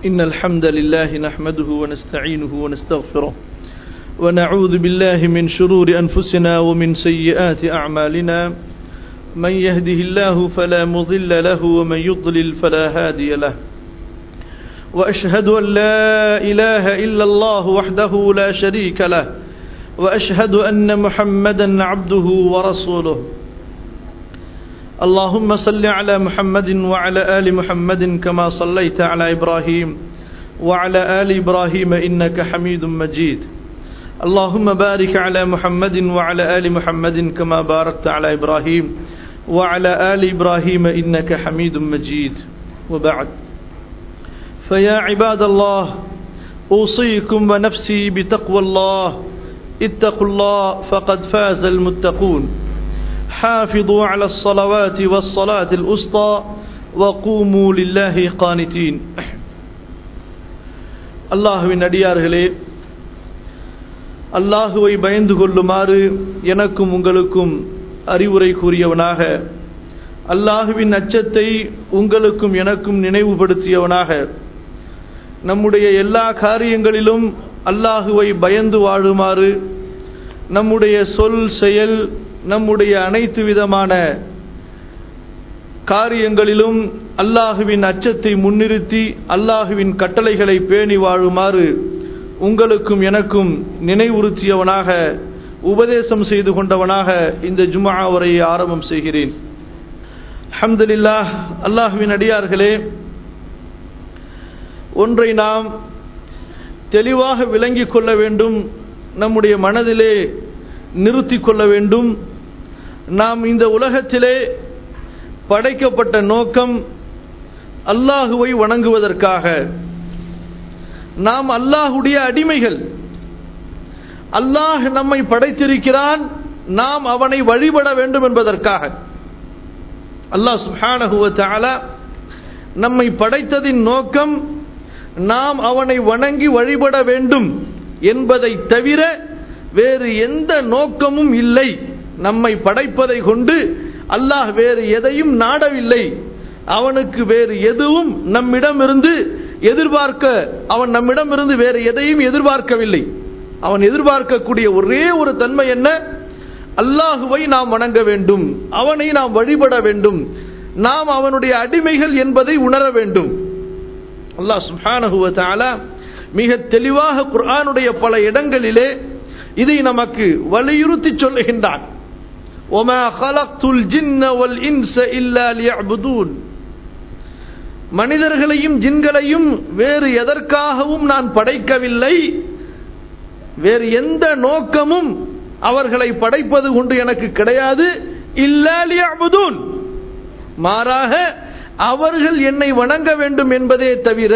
إن الحمد لله نحمده ونستعينه ونستغفره ونعوذ بالله من شرور أنفسنا ومن سيئات أعمالنا من يهده الله فلا مضل له ومن يضلل فلا هادي له وأشهد أن لا إله إلا الله وحده لا شريك له وأشهد أن محمدا عبده ورسوله اللهم صل على محمد وعلى آل محمد كما صليت على إبراهيم وعلى آل إبراهيم إنك حميد مجيد اللهم بارك على محمد وعلى آل محمد كما باركت على إبراهيم وعلى آل إبراهيم إنك حميد مجيد وبعد فيا عباد الله أوصيكم ونفسي بتقوى الله اتقوا الله فقد فاز المتقون حافظوا على الصلوات والصلاة الأسطى وقوموا لله قانتين அல்லாஹுவின் அடியார்களே அல்லாஹுவை பயந்து கொள்ளுமாறு எனக்கும் உங்களுக்கும் அறிவுரை கூறியவனாக அல்லாஹுவின் அச்சத்தை உங்களுக்கும் எனக்கும் நினைவுபடுத்தியவனாக நம்முடைய எல்லா காரியங்களிலும் அல்லாஹுவை பயந்து வாழுமாறு நம்முடைய சொல் செயல் நம்முடைய அனைத்து விதமான காரியங்களிலும் அல்லாஹுவின் அச்சத்தை முன்னிறுத்தி அல்லாஹுவின் கட்டளைகளை பேணி வாழுமாறு உங்களுக்கும் எனக்கும் நினைவுறுத்தியவனாக உபதேசம் செய்து கொண்டவனாக இந்த ஜுமா உரையை ஆரம்பம் செய்கிறேன் அஹமதுல்லா அல்லாஹுவின் அடியார்களே ஒன்றை நாம் தெளிவாக விளங்கிக் கொள்ள வேண்டும் நம்முடைய மனதிலே நிறுத்தி கொள்ள வேண்டும் நாம் இந்த உலகத்திலே படைக்கப்பட்ட நோக்கம் அல்லாஹுவை வணங்குவதற்காக நாம் அல்லாஹுடைய அடிமைகள் அல்லாஹ் நம்மை படைத்திருக்கிறான் நாம் அவனை வழிபட வேண்டும் என்பதற்காக அல்லாஹ் சுஹானகுவ நம்மை படைத்ததின் நோக்கம் நாம் அவனை வணங்கி வழிபட வேண்டும் என்பதை தவிர வேறு எந்த நோக்கமும் இல்லை நம்மை படைப்பதை கொண்டு அல்லாஹ் வேறு எதையும் நாடவில்லை அவனுக்கு வேறு எதுவும் நம்மிடமிருந்து எதிர்பார்க்க அவன் நம்மிடமிருந்து வேறு எதையும் எதிர்பார்க்கவில்லை அவன் எதிர்பார்க்கக்கூடிய ஒரே ஒரு தன்மை என்ன அல்லாஹுவை நாம் வணங்க வேண்டும் அவனை நாம் வழிபட வேண்டும் நாம் அவனுடைய அடிமைகள் என்பதை உணர வேண்டும் அல்லாஹ் சுஹானகுவ மிக தெளிவாக குர்ஆனுடைய பல இடங்களிலே இதை நமக்கு வலியுறுத்தி சொல்லுகின்றான் وما خلقت الجن والانس الا ليعبدون மனிதர்களையும் ஜின்களையும் வேறு எதற்காகவும் நான் படைக்கவில்லை வேறு எந்த நோக்கமும் அவர்களை படைப்பது கொண்டு எனக்கு கிடையாது இல்லாலியாபுதூன் மாறாக அவர்கள் என்னை வணங்க வேண்டும் என்பதே தவிர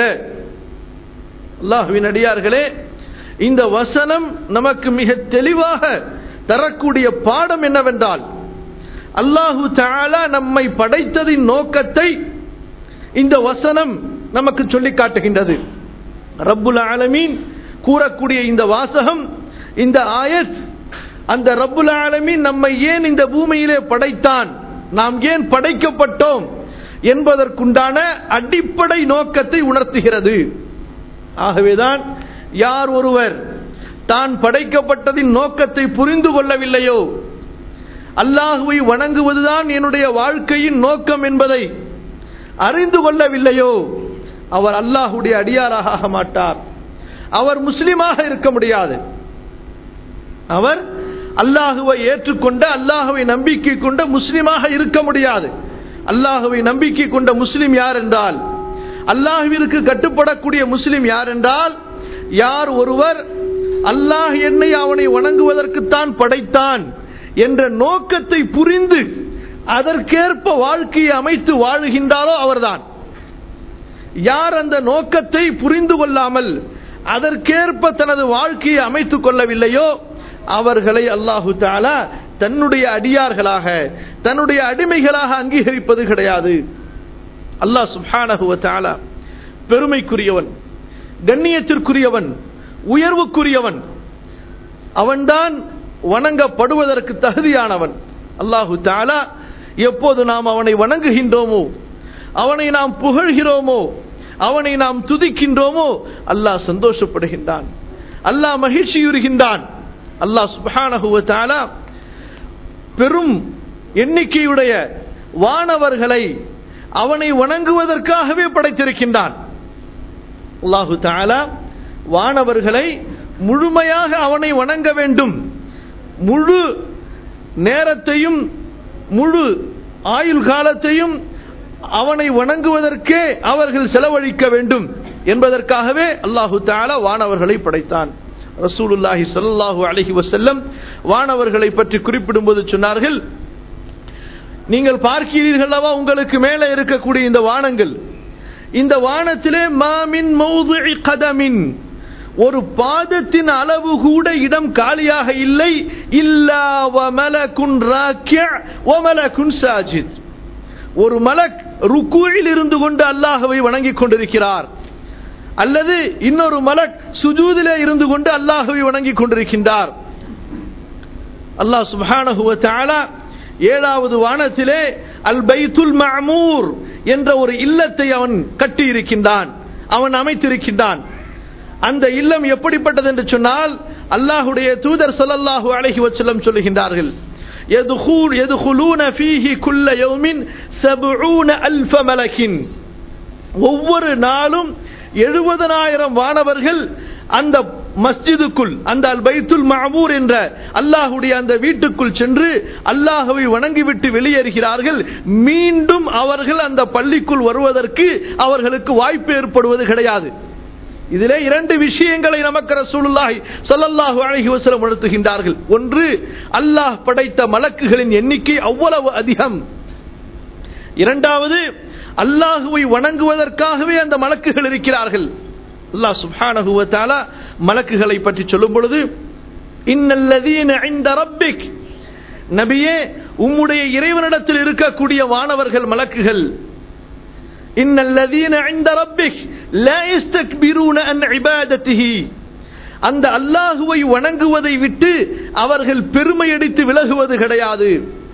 அல்லாஹுவின் அடியார்களே இந்த வசனம் நமக்கு மிக தெளிவாக தரக்கூடிய பாடம் என்னவென்றால் அல்லாஹு தாலா நம்மை படைத்ததின் நோக்கத்தை இந்த வசனம் நமக்கு சொல்லி காட்டுகின்றது ரப்புல் ஆலமீன் கூறக்கூடிய இந்த வாசகம் இந்த ஆயத் அந்த ரப்புல் ஆலமீன் நம்மை ஏன் இந்த பூமியிலே படைத்தான் நாம் ஏன் படைக்கப்பட்டோம் என்பதற்குண்டான அடிப்படை நோக்கத்தை உணர்த்துகிறது ஆகவேதான் யார் ஒருவர் தான் படைக்கப்பட்டதின் நோக்கத்தை புரிந்து கொள்ளவில்லையோ அல்லாஹுவை வணங்குவதுதான் என்னுடைய வாழ்க்கையின் நோக்கம் என்பதை அறிந்து கொள்ளவில்லையோ அவர் அல்லாஹுடைய அடியாராக ஆக மாட்டார் அவர் முஸ்லிமாக இருக்க முடியாது அவர் அல்லாஹுவை ஏற்றுக்கொண்ட அல்லாஹுவை நம்பிக்கை கொண்ட முஸ்லிமாக இருக்க முடியாது அல்லாஹுவை நம்பிக்கை கொண்ட முஸ்லிம் யார் என்றால் அல்லாஹுவிற்கு கட்டுப்படக்கூடிய முஸ்லிம் யார் என்றால் யார் ஒருவர் அல்லாஹ் என்னை அவனை வணங்குவதற்குத்தான் படைத்தான் என்ற நோக்கத்தை புரிந்து அதற்கேற்ப வாழ்க்கையை அமைத்து வாழுகின்றாரோ அவர்தான் யார் அந்த நோக்கத்தை புரிந்து கொள்ளாமல் அதற்கேற்ப தனது வாழ்க்கையை அமைத்துக் கொள்ளவில்லையோ அவர்களை அல்லாஹு தாலா தன்னுடைய அடியார்களாக தன்னுடைய அடிமைகளாக அங்கீகரிப்பது கிடையாது அல்லாஹ் சுப்ஹானஹுவ தாலா பெருமைக்குரியவன் கண்ணியத்திற்குரியவன் உயர்வுக்குரியவன் அவன்தான் வணங்கப்படுவதற்கு தகுதியானவன் அல்லாஹு தாலா எப்போது நாம் அவனை வணங்குகின்றோமோ அவனை நாம் புகழ்கிறோமோ அவனை நாம் துதிக்கின்றோமோ அல்லாஹ் சந்தோஷப்படுகின்றான் அல்லாஹ் மகிழ்ச்சியுறுகின்றான் அல்லாஹ் சுபஹானஹு வ தஆலா பெரும் எண்ணிக்கையுடைய வானவர்களை அவனை வணங்குவதற்காகவே படைத்திருக்கின்றான் அல்லாஹு தாலா வானவர்களை முழுமையாக அவனை வணங்க வேண்டும் முழு நேரத்தையும் முழு ஆயுள் காலத்தையும் அவனை வணங்குவதற்கே அவர்கள் செலவழிக்க வேண்டும் என்பதற்காகவே அல்லாஹு தாலா வானவர்களை படைத்தான் ரசூலுல்லாஹி ஸல்லல்லாஹு அலைஹி வஸல்லம் வானவர்களை பற்றி குறிப்பிடும்போது சொன்னார்கள் நீங்கள் பார்க்கிறீர்களவா உங்களுக்கு மேலே இருக்கக்கூடிய இந்த வானங்கள் இந்த வானத்திலே மாமின் மௌதுஇ கதமின் ஒரு பாதத்தின் அளவு கூட இடம் காலியாக இல்லை இல்லா வமலகுன் ராக்கிய வமலகுன் சாஜித் ஒரு மலக் ருக்குவில் இருந்து கொண்டு அல்லாஹ்வை வணங்கிக் கொண்டிருக்கிறார் அல்லது இன்னொரு மலக் சுஜூதிலே இருந்து கொண்டு அல்லாஹ்வை வணங்கிக் கொண்டிருக்கின்றார் அல்லாஹ் சுப்ஹானஹு வ தஆலா ஏழாவது வானத்திலே அல் பைத்துல் மஅமூர் என்ற ஒரு இல்லத்தை அவன் கட்டி இருக்கின்றான் அவன் அமைத்திருக்கின்றான் அந்த இல்லம் எப்படிப்பட்டது என்று சொன்னால் அல்லாஹுடைய தூதர் ஸல்லல்லாஹு அலைஹி வஸல்லம் சொல்லுகின்றார்கள் يدخل يدخلون فيه كل يوم سبعون ألف ملك ஒவ்வொரு நாளும் எழுபதனாயிரம் வானவர்கள் அந்த மஸ்ஜிதுக்குள் அந்த அல் பைத்துல் மஅமூர் என்ற அல்லாஹுடைய அந்த வீட்டுக்குள் சென்று அல்லாஹுவை வணங்கிவிட்டு வெளியேறுகிறார்கள் மீண்டும் அவர்கள் அந்த பள்ளிக்குள் வருவதற்கு அவர்களுக்கு வாய்ப்பு ஏற்படுவது கிடையாது இதிலே இரண்டு விஷயங்களை நமக்கு ரசூலுல்லாஹி ஸல்லல்லாஹு அலைஹி வஸல்லம் உணர்த்துகின்றார்கள் ஒன்று அல்லாஹ் படைத்த மலக்குகளின் எண்ணிக்கை அவ்வளவு அதிகம் இரண்டாவது அல்லாஹுவை வணங்குவதற்காகவே அந்த மலக்குகள் இருக்கிறார்கள் அல்லாஹ் சுப்ஹானஹு வ தஆலா மலக்குகளை பற்றி சொல்லும் பொழுது இன்னல்லதீன இன்த ரப்பிக் நபியே உம்முடைய இறைவனிடத்தில் இருக்கக்கூடிய வானவர்கள் மலக்குகள் இன்னல்லதீன இன்த ரப்பிக் லா யஸ்தக்பிரூன அன் இபாதத்திஹி அந்த அல்லாஹுவை வணங்குவதை விட்டு அவர்கள் பெருமையடித்து விலகுவது கிடையாது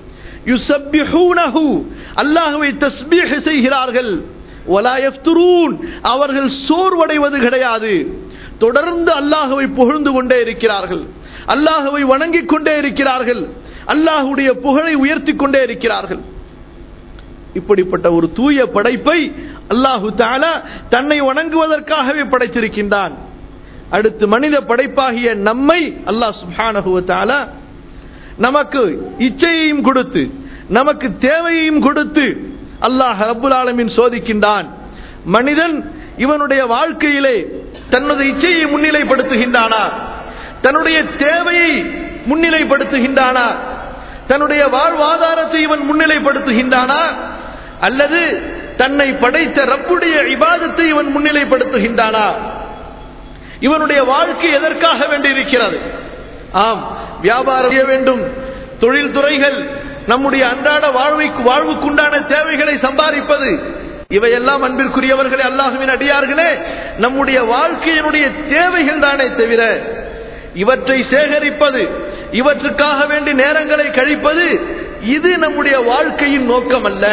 யுசப்பிஹூனஹு அல்லாஹுவை தஸ்பீஹ் செய்கிறார்கள் வலா யஃப்துரூன் அவர்கள் சோர்வடைவது கிடையாது தொடர்ந்து அல்லாஹுவை புகழ்ந்து கொண்டே இருக்கிறார்கள் அல்லாஹுவை வணங்கிக் கொண்டே இருக்கிறார்கள் அல்லாஹுடைய புகழை உயர்த்தி கொண்டே இருக்கிறார்கள் இப்படிப்பட்ட ஒரு தூய படைப்பை அல்லாஹு தாலா தன்னை வணங்குவதற்காகவே படைத்திருக்கின்றான் அடுத்து மனித படைப்பாகிய நம்மை அல்லாஹ் சுப்ஹானஹு வ தஆலா நமக்கு இச்சையையும் கொடுத்து நமக்கு தேவையையும் கொடுத்து அல்லாஹ் ரப்புல் ஆலமீன் சோதிக்கின்றான் மனிதன் இவனுடைய வாழ்க்கையிலே தனது இச்சையை முன்னிலைப்படுத்துகின்றானா தன்னுடைய தேவையை முன்னிலைப்படுத்துகின்றானா தன்னுடைய வாழ்வாதாரத்தை இவன் முன்னிலைப்படுத்துகின்றானா அல்லது தன்னை படைத்த ரப்புடைய இபாதத்தை இவன் முன்னிலைப்படுத்துகின்றானா இவனுடைய வாழ்க்கை எதற்காக வேண்டி இருக்கிறது ஆம் வியாபாரம் செய்ய வேண்டும் தொழில் துறைகள் நம்முடைய அன்றாட வாழ்வைக்கு வாழ்வுக்குண்டான தேவைகளை சம்பாதிப்பது இவையெல்லாம் அன்பிற்குரியவர்களே அல்லாஹுவின் அடியார்களே நம்முடைய வாழ்க்கையினுடைய தேவைகள் தானே தவிர இவற்றை சேகரிப்பது இவற்றுக்காக வேண்டி நேரங்களை கழிப்பது இது நம்முடைய வாழ்க்கையின் நோக்கம் அல்ல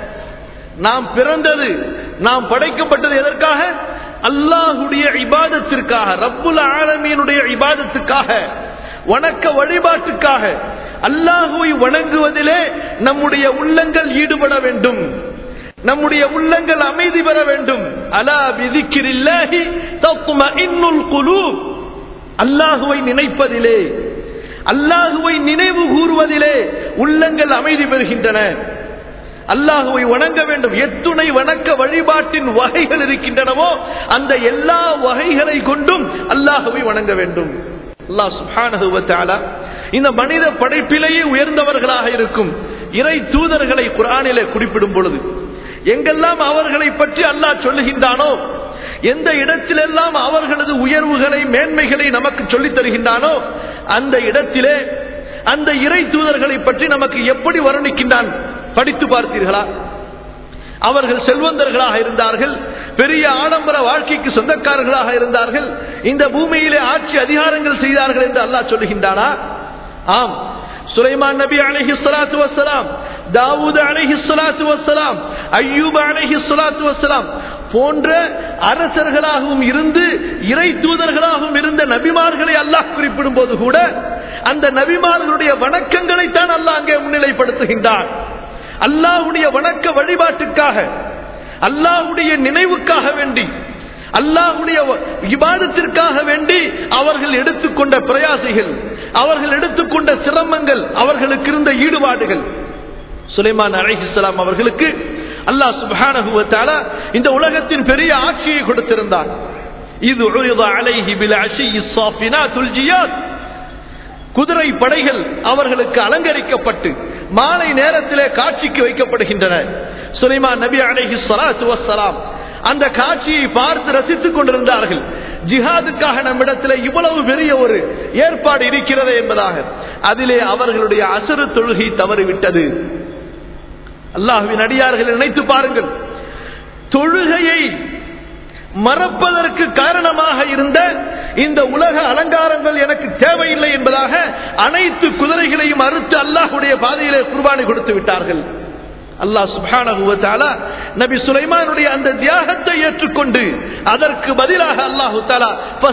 நாம் பிறந்தது நாம் படைக்கப்பட்டது எதற்காக அல்லாஹுடைய இபாதத்திற்காக ரப்புல் ஆலமீனுடைய இபாதத்துக்காக வணக்க வழிபாட்டுக்காக அல்லாஹுவை வணங்குவதிலே நம்முடைய உள்ளங்கள் ஈடுபட வேண்டும் நம்முடைய உள்ளங்கள் அமைதி பெற வேண்டும் அலா பிதிக்கிரில்லாஹி தத்மஇன்னுல் குலூப் அல்லாஹுவை நினைப்பதிலே அல்லாஹுவை நினைவு கூறுவதிலே உள்ளங்கள் அமைதி பெறுகின்றன அல்லாஹுவை வணங்க வேண்டும் எத்துணை வணக்க வழிபாட்டின் வகைகள் இருக்கின்றனவோ அந்த எல்லா வகைகளை கொண்டும் அல்லாஹுவை வணங்க வேண்டும் அல்லாஹ் சுப்ஹானஹு வ தஆலா இந்த மனித படைப்பிலேயே உயர்ந்தவர்களாக இருக்கும் இறை தூதர்களை குர்ஆனிலே குறிப்பிடும் பொழுது எங்கெல்லாம் அவர்களை பற்றி அல்லாஹ் சொல்லுகின்றானோ எந்த இடத்திலெல்லாம் அவர்களது உயர்வுகளை மேன்மைகளை நமக்கு சொல்லித் தருகின்றானோ அந்த இடத்திலே அந்த இறை தூதர்களை பற்றி நமக்கு எப்படி வர்ணிக்கின்றான் படித்து பார்த்தீர்களா அவர்கள் செல்வந்தர்களாக இருந்தார்கள் பெரிய ஆடம்பர வாழ்க்கைக்கு சொந்தக்காரர்களாக இருந்தார்கள் இந்த பூமியிலே ஆட்சி அதிகாரங்கள் செய்தார்கள் என்று அல்லாஹ் சொல்லுகின்றானா ஆம் சுலைமான் நபி அலைஹி ஸலாத்து வஸ்ஸலாம் தாவூத் அலைஹி ஸலாத்து வஸ்ஸலாம் அய்யூப் அலைஹி ஸலாத்து வஸ்ஸலாம் போன்ற அரசர்களாகவும் இருந்து இறை தூதர்களாகவும் இருந்த நபிமார்களை அல்லாஹ் குறிப்பிடும் போது கூட அந்த நபிமார்களுடைய வணக்கங்களைத்தான் அல்லாஹ் அங்கே முன்னிலைப்படுத்துகின்றான் அல்லாஹுடைய வணக்க வழிபாட்டுக்காக அல்லாஹுடைய நினைவுக்காக வேண்டி அல்லாஹுடைய இபாதத்திற்காக வேண்டி அவர்கள் எடுத்துக்கொண்ட பிரயாசைகள் அவர்கள் எடுத்துக்கொண்ட சிரமங்கள் அவர்களுக்கு இருந்த ஈடுபாடுகள் சுலைமான் அலைஹிஸ்லாம் அவர்களுக்கு அல்லாஹ் சுபானகுவத்தால இந்த உலகத்தின் பெரிய ஆட்சியை கொடுத்திருந்தான் இது அலைஹி பில் அஷி இஸ்ஸாஃபினாத்துல் ஜியாத் குதிரை படைகள் அவர்களுக்கு அலங்கரிக்கப்பட்டு மாலை நேரத்திலே காட்சிக்கு வைக்கப்படுகின்றன சுலைமான் நபி அலைஹி ஸலாத்து வஸ்ஸலாம் அந்த காட்சியை பார்த்து ரசித்துக் கொண்டிருந்தார்கள் ஜிஹாதுக்காக நம்மிடத்தில் இவ்வளவு பெரிய ஒரு ஏற்பாடு இருக்கிறது என்பதாக அதிலே அவர்களுடைய அசரு தொழுகை தவறிவிட்டது அல்லாஹுவின் அடியார்கள் நினைத்து பாருங்கள் தொழுகையை மறப்பதற்கு காரணமாக இருந்த இந்த உலக அலங்காரங்கள் எனக்கு தேவையில்லை என்பதாக அனைத்து குதிரைகளையும் அறுத்து அல்லாஹுடைய பாதையிலே குர்பானி கொடுத்து விட்டார்கள் அல்லாஹ் சுபானகுவத்தால நபி சுலைமானுடைய அந்த தியாகத்தை ஏற்றுக்கொண்டு அதற்கு பதிலாக அல்லாஹு தாலா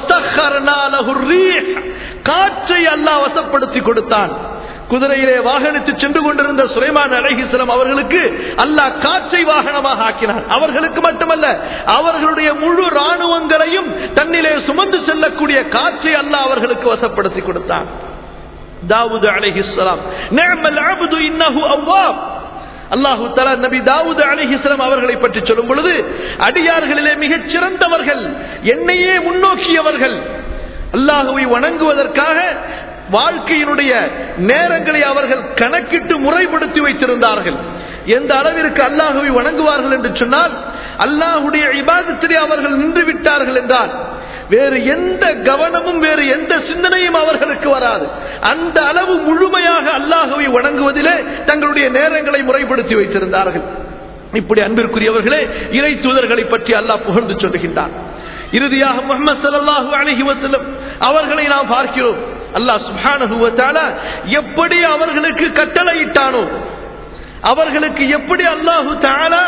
காற்றை அல்லாஹ் வசப்படுத்தி கொடுத்தான் குதிரையிலே வாகனித்து சென்று கொண்டிருந்த சுலைமான் அழகிஸ்லம் அவர்களுக்கு அல்லாஹ் காற்றை வாகனமாக ஆக்கினான் அவர்களுக்கு மட்டுமல்ல அவர்களுடைய முழு ராணுவங்களையும் தன்னிலே சுமந்து செல்லக்கூடிய காற்றை அல்லாஹ் அவர்களுக்கு வசப்படுத்தி கொடுத்தான் தாவூது அலைஹிஸ்லாம் நிஅமல் அப்து இன்னஹு அவ்வாப் அல்லாஹு தலா நபி தாவூத் அலிஹிஸ்லாம் அவர்களை பற்றி சொல்லும் பொழுது அடியார்களிலே மிகச் சிறந்தவர்கள் என்னையே முன்னோக்கியவர்கள் அல்லாஹுவை வணங்குவதற்காக வாழ்க்கையினுடைய நேரங்களை அவர்கள் கணக்கிட்டு முறைப்படுத்தி வைத்திருந்தார்கள் எந்த அளவிற்கு அல்லாஹுவை வணங்குவார்கள் என்று சொன்னால் அல்லாஹுடைய இபாதத்திலே அவர்கள் நின்று விட்டார்கள் என்றால் வேறு எந்த கவனமும் வேறு எந்த சிந்தனையும் அவர்களுக்கு வராது அந்த அளவு முழுமையாக அல்லாஹுவை வணங்குவதிலே தங்களுடைய நேரங்களை முறைப்படுத்தி வைத்திருந்தார்கள் இப்படி அன்பிற்குரியவர்களே இறை தூதர்களை பற்றி அல்லாஹ் புகழ்ந்து சொல்லுகின்றான் இறுதியாக முகமது சல்லாஹூ அலஹி வசல்லம் அவர்களை நாம் பார்க்கிறோம் அல்லாஹ் சுபானகுவத்தால எப்படி அவர்களுக்கு கட்டளையிட்டானோ அவர்களுக்கு எப்படி அல்லாஹு தாலா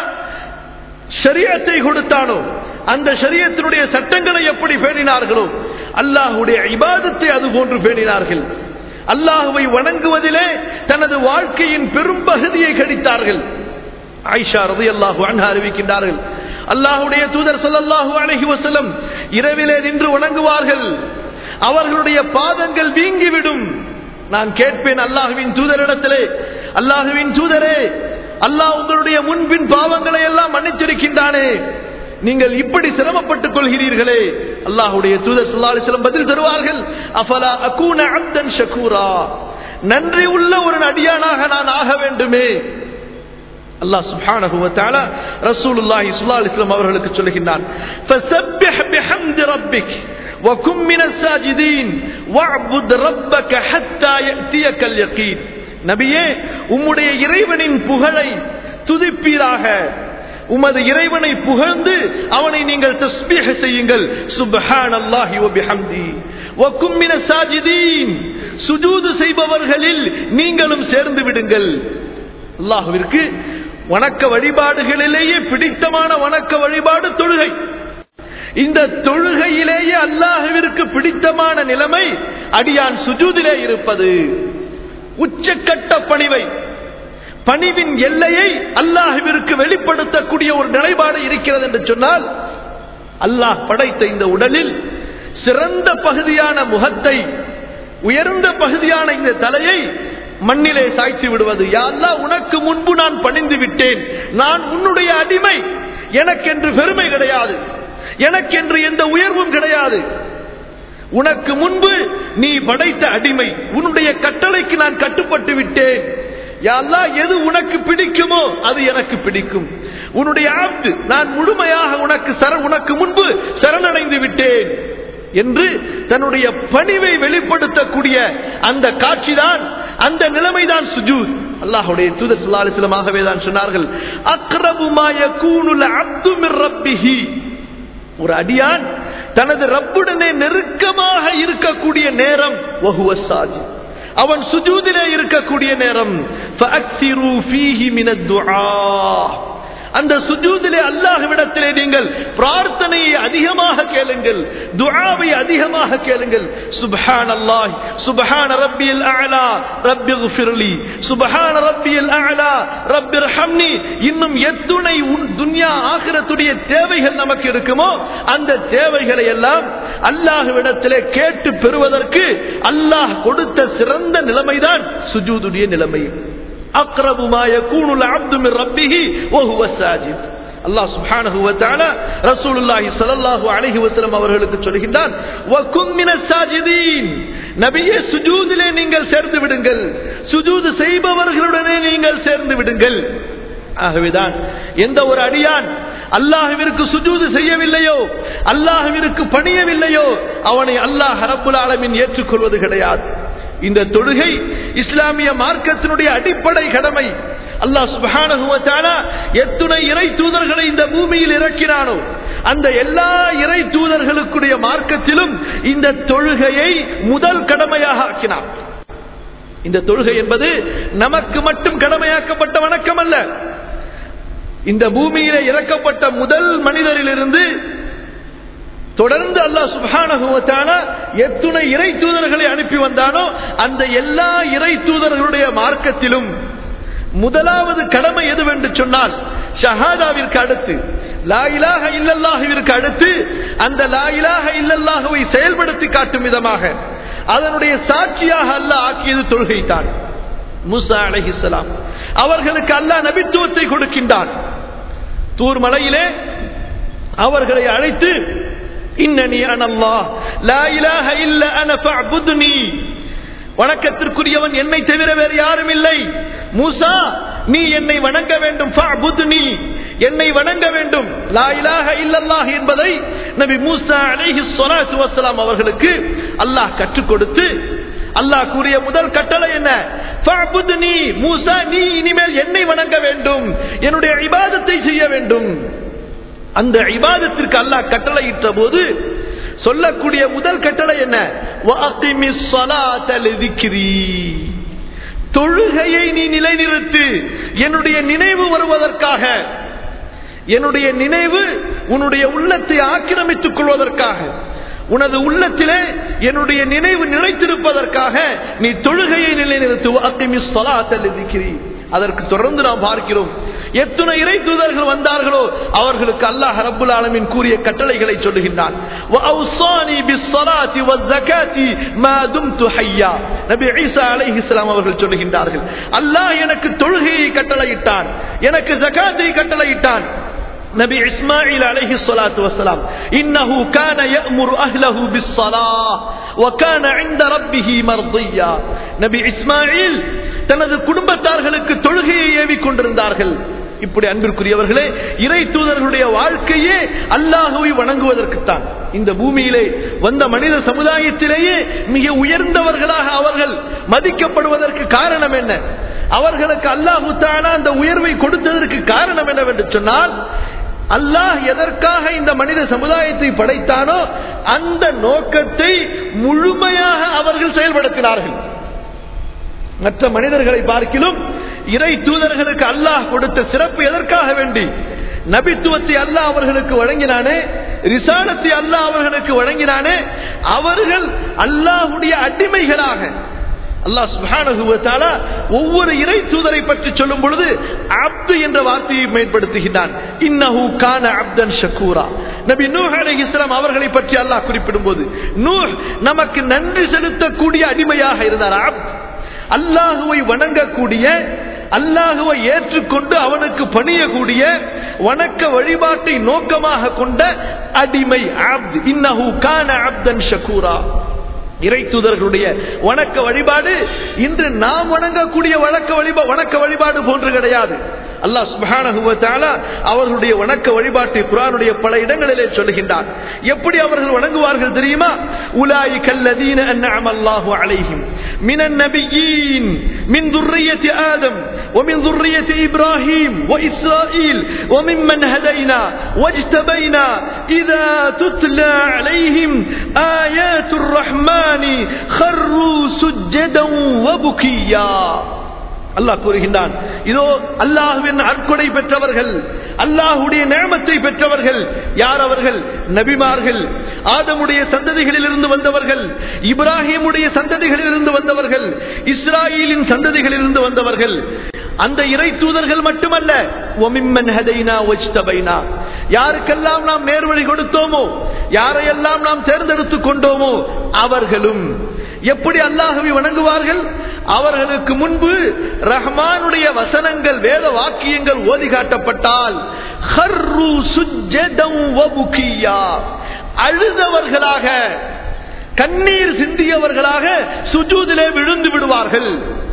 ஷரியத்தை கொடுத்தானோ அந்த ஷரியத்தினுடைய சட்டங்களை எப்படி பேணினார்களோ அல்லாஹுடைய இபாதத்தை அது போன்று பேணினார்கள் அல்லாஹுவை வணங்குவதிலே தனது வாழ்க்கையின் பெரும் பகுதியை கடித்தார்கள் ஆயிஷா ரதி அல்லாஹு அன்ஹா அறிவிக்கின்றார்கள் அல்லாஹுடைய தூதர் சொல்லல்லாஹு அலஹி வசலம் இரவிலே நின்று வணங்குவார்கள் அவர்களுடைய பாதங்கள் வீங்கிவிடும் நான் கேட்பேன் அல்லாஹுவின் தூதரிடத்திலே அல்லாஹுவின் தூதரே அல்லாஹ் உங்களுடைய முன்பின் பாவங்களை எல்லாம் மன்னித்திருக்கின்றானே நீங்கள் இப்படி சிரமப்பட்டுக் கொள்கிறீர்களே அல்லாஹுடைய தூதர் சல்லாஹிஸ்லம் பதில் தருவார்கள் அஃபலா அகூன அப்தன் ஷகூரா நன்றி உள்ள ஒரு அடியானாக நான் ஆக வேண்டுமே அல்லாஹ் சுப்ஹானஹு வ தஆலா ரசூலுல்லாஹி ஸல்லல்லாஹு அலைஹி வஸல்லம் அவர்களுக்கு சொல்லுகின்றான் ஃபஸப்பிஹ் பிஹம்தி ரப்பிக் وكن من الساجدين واعبد ربك حتى يأتيك اليقين நபியே உம்முடைய இறைவனின் புகழை துதிப்பீராக உமது இறைவனை புகழ்ந்து அவனை நீங்கள் தஸ்பீஹ செய்யுங்கள் சுப்ஹானல்லாஹி வ பிஹம்தி வ கும் மின சாஜிதீன் சுஜூது செய்பவர்களில் நீங்களும் சேர்ந்து விடுங்கள் அல்லாஹ்விற்கு வணக்க வழிபாடுகளிலேயே பிடித்தமான வணக்க வழிபாடு தொழுகை இந்த தொழுகையிலேயே அல்லாஹுவிற்கு பிடித்தமான நிலைமை அடியான் சுஜூதிலே இருப்பது உச்சக்கட்ட பணிவை பணிவின் எல்லையை அல்லாஹுவிற்கு வெளிப்படுத்தக்கூடிய ஒரு நிலைப்பாடு இருக்கிறது என்று சொன்னால் அல்லாஹ் படைத்த இந்த உடலில் சிறந்த பகுதியான முகத்தை உயர்ந்த பகுதியான இந்த தலையை மண்ணிலே சாய்த்து விடுவது யாழ்லா உனக்கு முன்பு நான் பணிந்து விட்டேன் நான் உன்னுடைய அடிமை எனக்கென்று பெருமை கிடையாது எனக்கென்று எந்த உயர்வும் கிடையாது உனக்கு முன்பு நீ படைத்த அடிமை உன்னுடைய கட்டளைக்கு நான் கட்டுப்பட்டு விட்டேன் யாழ்லா எது உனக்கு பிடிக்குமோ அது எனக்கு பிடிக்கும் உன்னுடைய ஆப்து நான் முழுமையாக உனக்கு சர உனக்கு முன்பு சரணடைந்து விட்டேன் என்று தன்னுடைய பணிவை வெளிப்படுத்தக்கூடிய அந்த காட்சிதான் அந்த நிலைமைதான் சுஜூத் அல்லாஹுடைய தூதர் ஸல்லல்லாஹு அலைஹி வஸல்லம் ஆகவே தான் சொன்னார்கள் அக்ரபு மா யகூனுல் அப்து மிர் ரப்பிஹி ஒரு அடியான் தனது ரப்புடனே நெருக்கமாக இருக்கக்கூடிய நேரம் வஹுவ சாஜித் அவன் சுஜூதிலே இருக்கக்கூடிய நேரம் ஃபஅக்ஸிரு ஃபீஹி மினத் துஆ அந்த சுஜூதிலே அல்லாஹ்விடத்திலே நீங்கள் பிரார்த்தனையை அதிகமாக கேளுங்கள் துஆவை அதிகமாக கேளுங்கள் சுப்ஹான் அல்லாஹ் சுப்ஹான ரப்பியல் அலா ரப்பி ஃபிர்லி சுப்ஹான ரப்பியல் அலா ரப்பிர்ஹம்னி இன்னும் எத்துணை உன் துன்யா ஆகிரத்துடைய தேவைகள் நமக்கு இருக்குமோ அந்த தேவைகளை எல்லாம் அல்லாஹ்விடத்திலே கேட்டு பெறுவதற்கு அல்லாஹ் கொடுத்த சிறந்த நிலைமைதான் சுஜூதுடைய நிலைமை அக்ரபு மா யகூனு அப்து மின் ரப்பிஹி வஹுவ சாஜித் அல்லாஹ் சுப்ஹானஹு வ தஆலா ரசூலுல்லாஹி ஸல்லல்லாஹு அலைஹி வஸல்லம் அவர்களுக்கு சொல்கின்றான் வ கும் மினஸ் சாஜிதீன் நபியே சுஜூதிலே நீங்கள் சேர்ந்து விடுங்கள் சுஜூது செய்பவர்களுடனே நீங்கள் சேர்ந்து விடுங்கள் ஆகவேதான் எந்த ஒரு அடியான் அல்லாஹுவிற்கு சுஜூது செய்யவில்லையோ அல்லாஹுவிற்கு பணியவில்லையோ அவனை அல்லாஹ் ரப்புல் ஆலமீன் ஏற்றுக்கொள்வது கிடையாது இந்த தொழுகை இஸ்லாமிய மார்க்கத்தினுடைய அடிப்படை கடமை அல்லாஹ் சுப்ஹானஹு வ தஆலா எத்துணை இறை தூதர்களை இந்த பூமியில் இறக்கினானோ அந்த எல்லா இறை தூதர்களுக்குடைய மார்க்கத்திலும் இந்த தொழுகையை முதல் கடமையாக ஆக்கினார் இந்த தொழுகை என்பது நமக்கு மட்டும் கடமையாக்கப்பட்ட வணக்கம் அல்ல இந்த பூமியிலே இறக்கப்பட்ட முதல் மனிதரிலிருந்து தொடர்ந்து அல்லாஹ் சுப்ஹானஹு வ தஆலா எத்துணை இறை தூதர்களை அனுப்பி வந்தானோ அந்த எல்லா இறை தூதர்களுடைய மார்க்கத்திலும் முதலாவது கடமை எதுவென்று சொன்னால் ஷஹாதாவிற்கு அடுத்து லா இலாஹ இல்லல்லாஹுவிற்கு அடுத்து அந்த லா இலாஹ இல்லல்லாஹுவை செயல்படுத்தி காட்டும் விதமாக அதனுடைய சாட்சியாக அல்லாஹ் ஆக்கியது தொழுகைத்தான் மூசா அலைஹிஸ்ஸலாம் அவர்களுக்கு அல்லாஹ் நபித்துவத்தை கொடுக்கின்றான் தூர் மலையிலே அவர்களை அழைத்து இன்னனி அனல்லாஹ் லா இலாஹ இல்ல அன ஃபஅபுத்னி வணக்கத்திற்குரியவன் என்னை தவிர வேறு யாரும் இல்லை மூசா நீ என்னை வணங்க வேண்டும் ஃபஅபுத்னி என்னை வணங்க வேண்டும் லா இலாஹ இல்லல்லாஹ் என்பதை நபி மூசா அலைஹி ஸலாத்து வஸலாம் அவர்களுக்கு அல்லாஹ் கற்றுக் கொடுத்து அல்லாஹ் கூறிய முதல் கட்டளை என்ன ஃபஅபுத்னி மூசா நீ இனிமேல் என்னை வணங்க வேண்டும் என்னுடைய இபாதத்தை செய்ய வேண்டும் அந்த இபாதத்திற்கு அல்லாஹ் கட்டளையிட்ட போது சொல்லக்கூடிய முதல் கட்டளை என்ன வஅகிமிஸ் ஸலாத லிذிக்ரி தொழுகையை நீ நிலைநிறுத்து என்னுடைய நினைவு வருவதற்காக என்னுடைய நினைவு உன்னுடைய உள்ளத்தை ஆக்கிரமித்துக் கொள்வதற்காக உனது உள்ளத்திலே என்னுடைய நினைவு நிலைத்திருப்பதற்காக நீ தொழுகையை நிலைநிறுத்து வஅகிமிஸ் ஸலாத லிذிக்ரி அதற்கு தொடர்ந்து நாம் பார்க்கிறோம் எத்தனை இறை தூதர்கள் வந்தார்களோ அவர்களுக்கு அல்லாஹ் ரப்புல் ஆலமீன் கூறிய கட்டளைகளை சொல்லுகின்றான் வஅவ்ஸானி பிஸ்ஸலாத்தி வஸ்ஸகாத்தி மா தும்து ஹய்யா நபி ஈசா அலைஹிஸ்ஸலாம் அவர்கள் சொல்லுகின்றார்கள் அல்லாஹ் எனக்கு தொழுகையை கட்டளையிட்டான் எனக்கு ஜகாத்தை கட்டளையிட்டான் நபி இஸ்மாயில் அலைஹி ஸலாத்து வஸலாம் இன்னஹு கான يأمر أهله بالصلاة وكان عند ربه مرضيا நபி இஸ்மாயில் தனது குடும்பத்தார்களுக்கு தொழுகையை ஏவிக் கொண்டிருந்தார்கள் இப்படி அன்பிற்குரியவர்களே இறை தூதர்களுடைய வாழ்க்கையே அல்லாஹுவை வணங்குவதற்குத்தான் இந்த பூமியிலே வந்த மனித சமுதாயத்திலேயே மிக உயர்ந்தவர்களாக அவர்கள் மதிக்கப்படுவதற்கு காரணம் என்ன அவர்களுக்கு அல்லாஹு தானா அந்த உயர்வை கொடுத்ததற்கு காரணம் என்னவென்று சொன்னால் அல்லாஹ் எதற்காக இந்த மனித சமுதாயத்தை படைத்தானோ அந்த நோக்கத்தை முழுமையாக அவர்கள் செயல்படுத்தினார்கள் மற்ற மனிதர்களை பார்க்கிலும் இறை தூதர்களுக்கு அல்லாஹ் கொடுத்த சிறப்பு எதற்காக வேண்டி நபித்துவத்தை அல்லாஹ் அவர்களுக்கு வழங்கினானே ரிசாலத்தை அல்லாஹ் அவர்களுக்கு வழங்கினானே அவர்கள் அல்லாஹுடைய அடிமைகளாக அல்லாஹ் சுப்ஹானஹு வ தஆலா ஒவ்வொரு இறை தூதரை பற்றி சொல்லும் பொழுது அப்து என்ற வார்த்தையை பயன்படுத்துகிறான் இன்னஹு கான அப்தன் ஷக்கூரா நபி நூஹ் அலைஹிஸ்ஸலாம் அவர்களை பற்றி அல்லாஹ் குறிப்பிடும்போது நூஹ் நமக்கு நன்றி செலுத்தக்கூடிய அடிமையாக இருந்தார் அப்த் அல்லாஹுவை வணங்கக்கூடிய அல்லாஹுவை ஏற்றுக்கொண்டு அவனுக்கு பணியக்கூடிய வணக்க வழிபாட்டை நோக்கமாக கொண்ட அடிமை அப்த் இன்னஹு கான அப்தன் ஷக்கூரா இறை தூதர்களுடைய வணக்க வழிபாடு இன்று நாம் வணங்கக்கூடிய வழக்க வழிபா வணக்க வழிபாடு போன்று கிடையாது அல்லாஹ் சுப்ஹானஹு வ தஆலா அவர்களுடைய வணக்க வழிபாட்டை குர்ஆனுடைய பல இடங்களிலே சொல்லுகின்றார் எப்படி அவர்கள் வணங்குவார்கள் தெரியுமா உலாயிக அல்லதீன அன்அம அல்லாஹு அலைஹிம் மினன் நபியீன் மின் ذرية آدم ومن ذرية إبراهيم وإسرائيل وممن هدينا واجتبينا إذا تتلى عليهم آيات الرحمن خروا سجدا وبكيا அல்லாஹ் கூறுகின்றான் இதோ அல்லாஹுவின் அற்கொடை பெற்றவர்கள் அல்லாஹுடைய நேமத்தை பெற்றவர்கள் யார் அவர்கள் நபிமார்கள் ஆதமுடைய சந்ததிகளில் இருந்து வந்தவர்கள் இப்ராஹிமுடைய சந்ததிகளில் இருந்து வந்தவர்கள் இஸ்ராயலின் சந்ததிகளில் இருந்து வந்தவர்கள் அந்த இறை தூதர்கள் மட்டுமல்ல ஒமிம்மன் ஹதைனா ஒஜ்தபைனா யாருக்கெல்லாம் நாம் நேர்வழி கொடுத்தோமோ யாரையெல்லாம் நாம் தேர்ந்தெடுத்துக் கொண்டோமோ அவர்களும் எப்படி அல்லாஹவை வணங்குவார்கள் அவர்களுக்கு முன்பு ரஹ்மானுடைய வசனங்கள் வேத வாக்கியங்கள் ஓதி காட்டப்பட்டால் ஹர்ரு சுஜ்ஜதம் வபுகியா. அழுதவர்களாக கண்ணீர் சிந்தியவர்களாக சுஜூதிலே விழுந்து விடுவார்கள்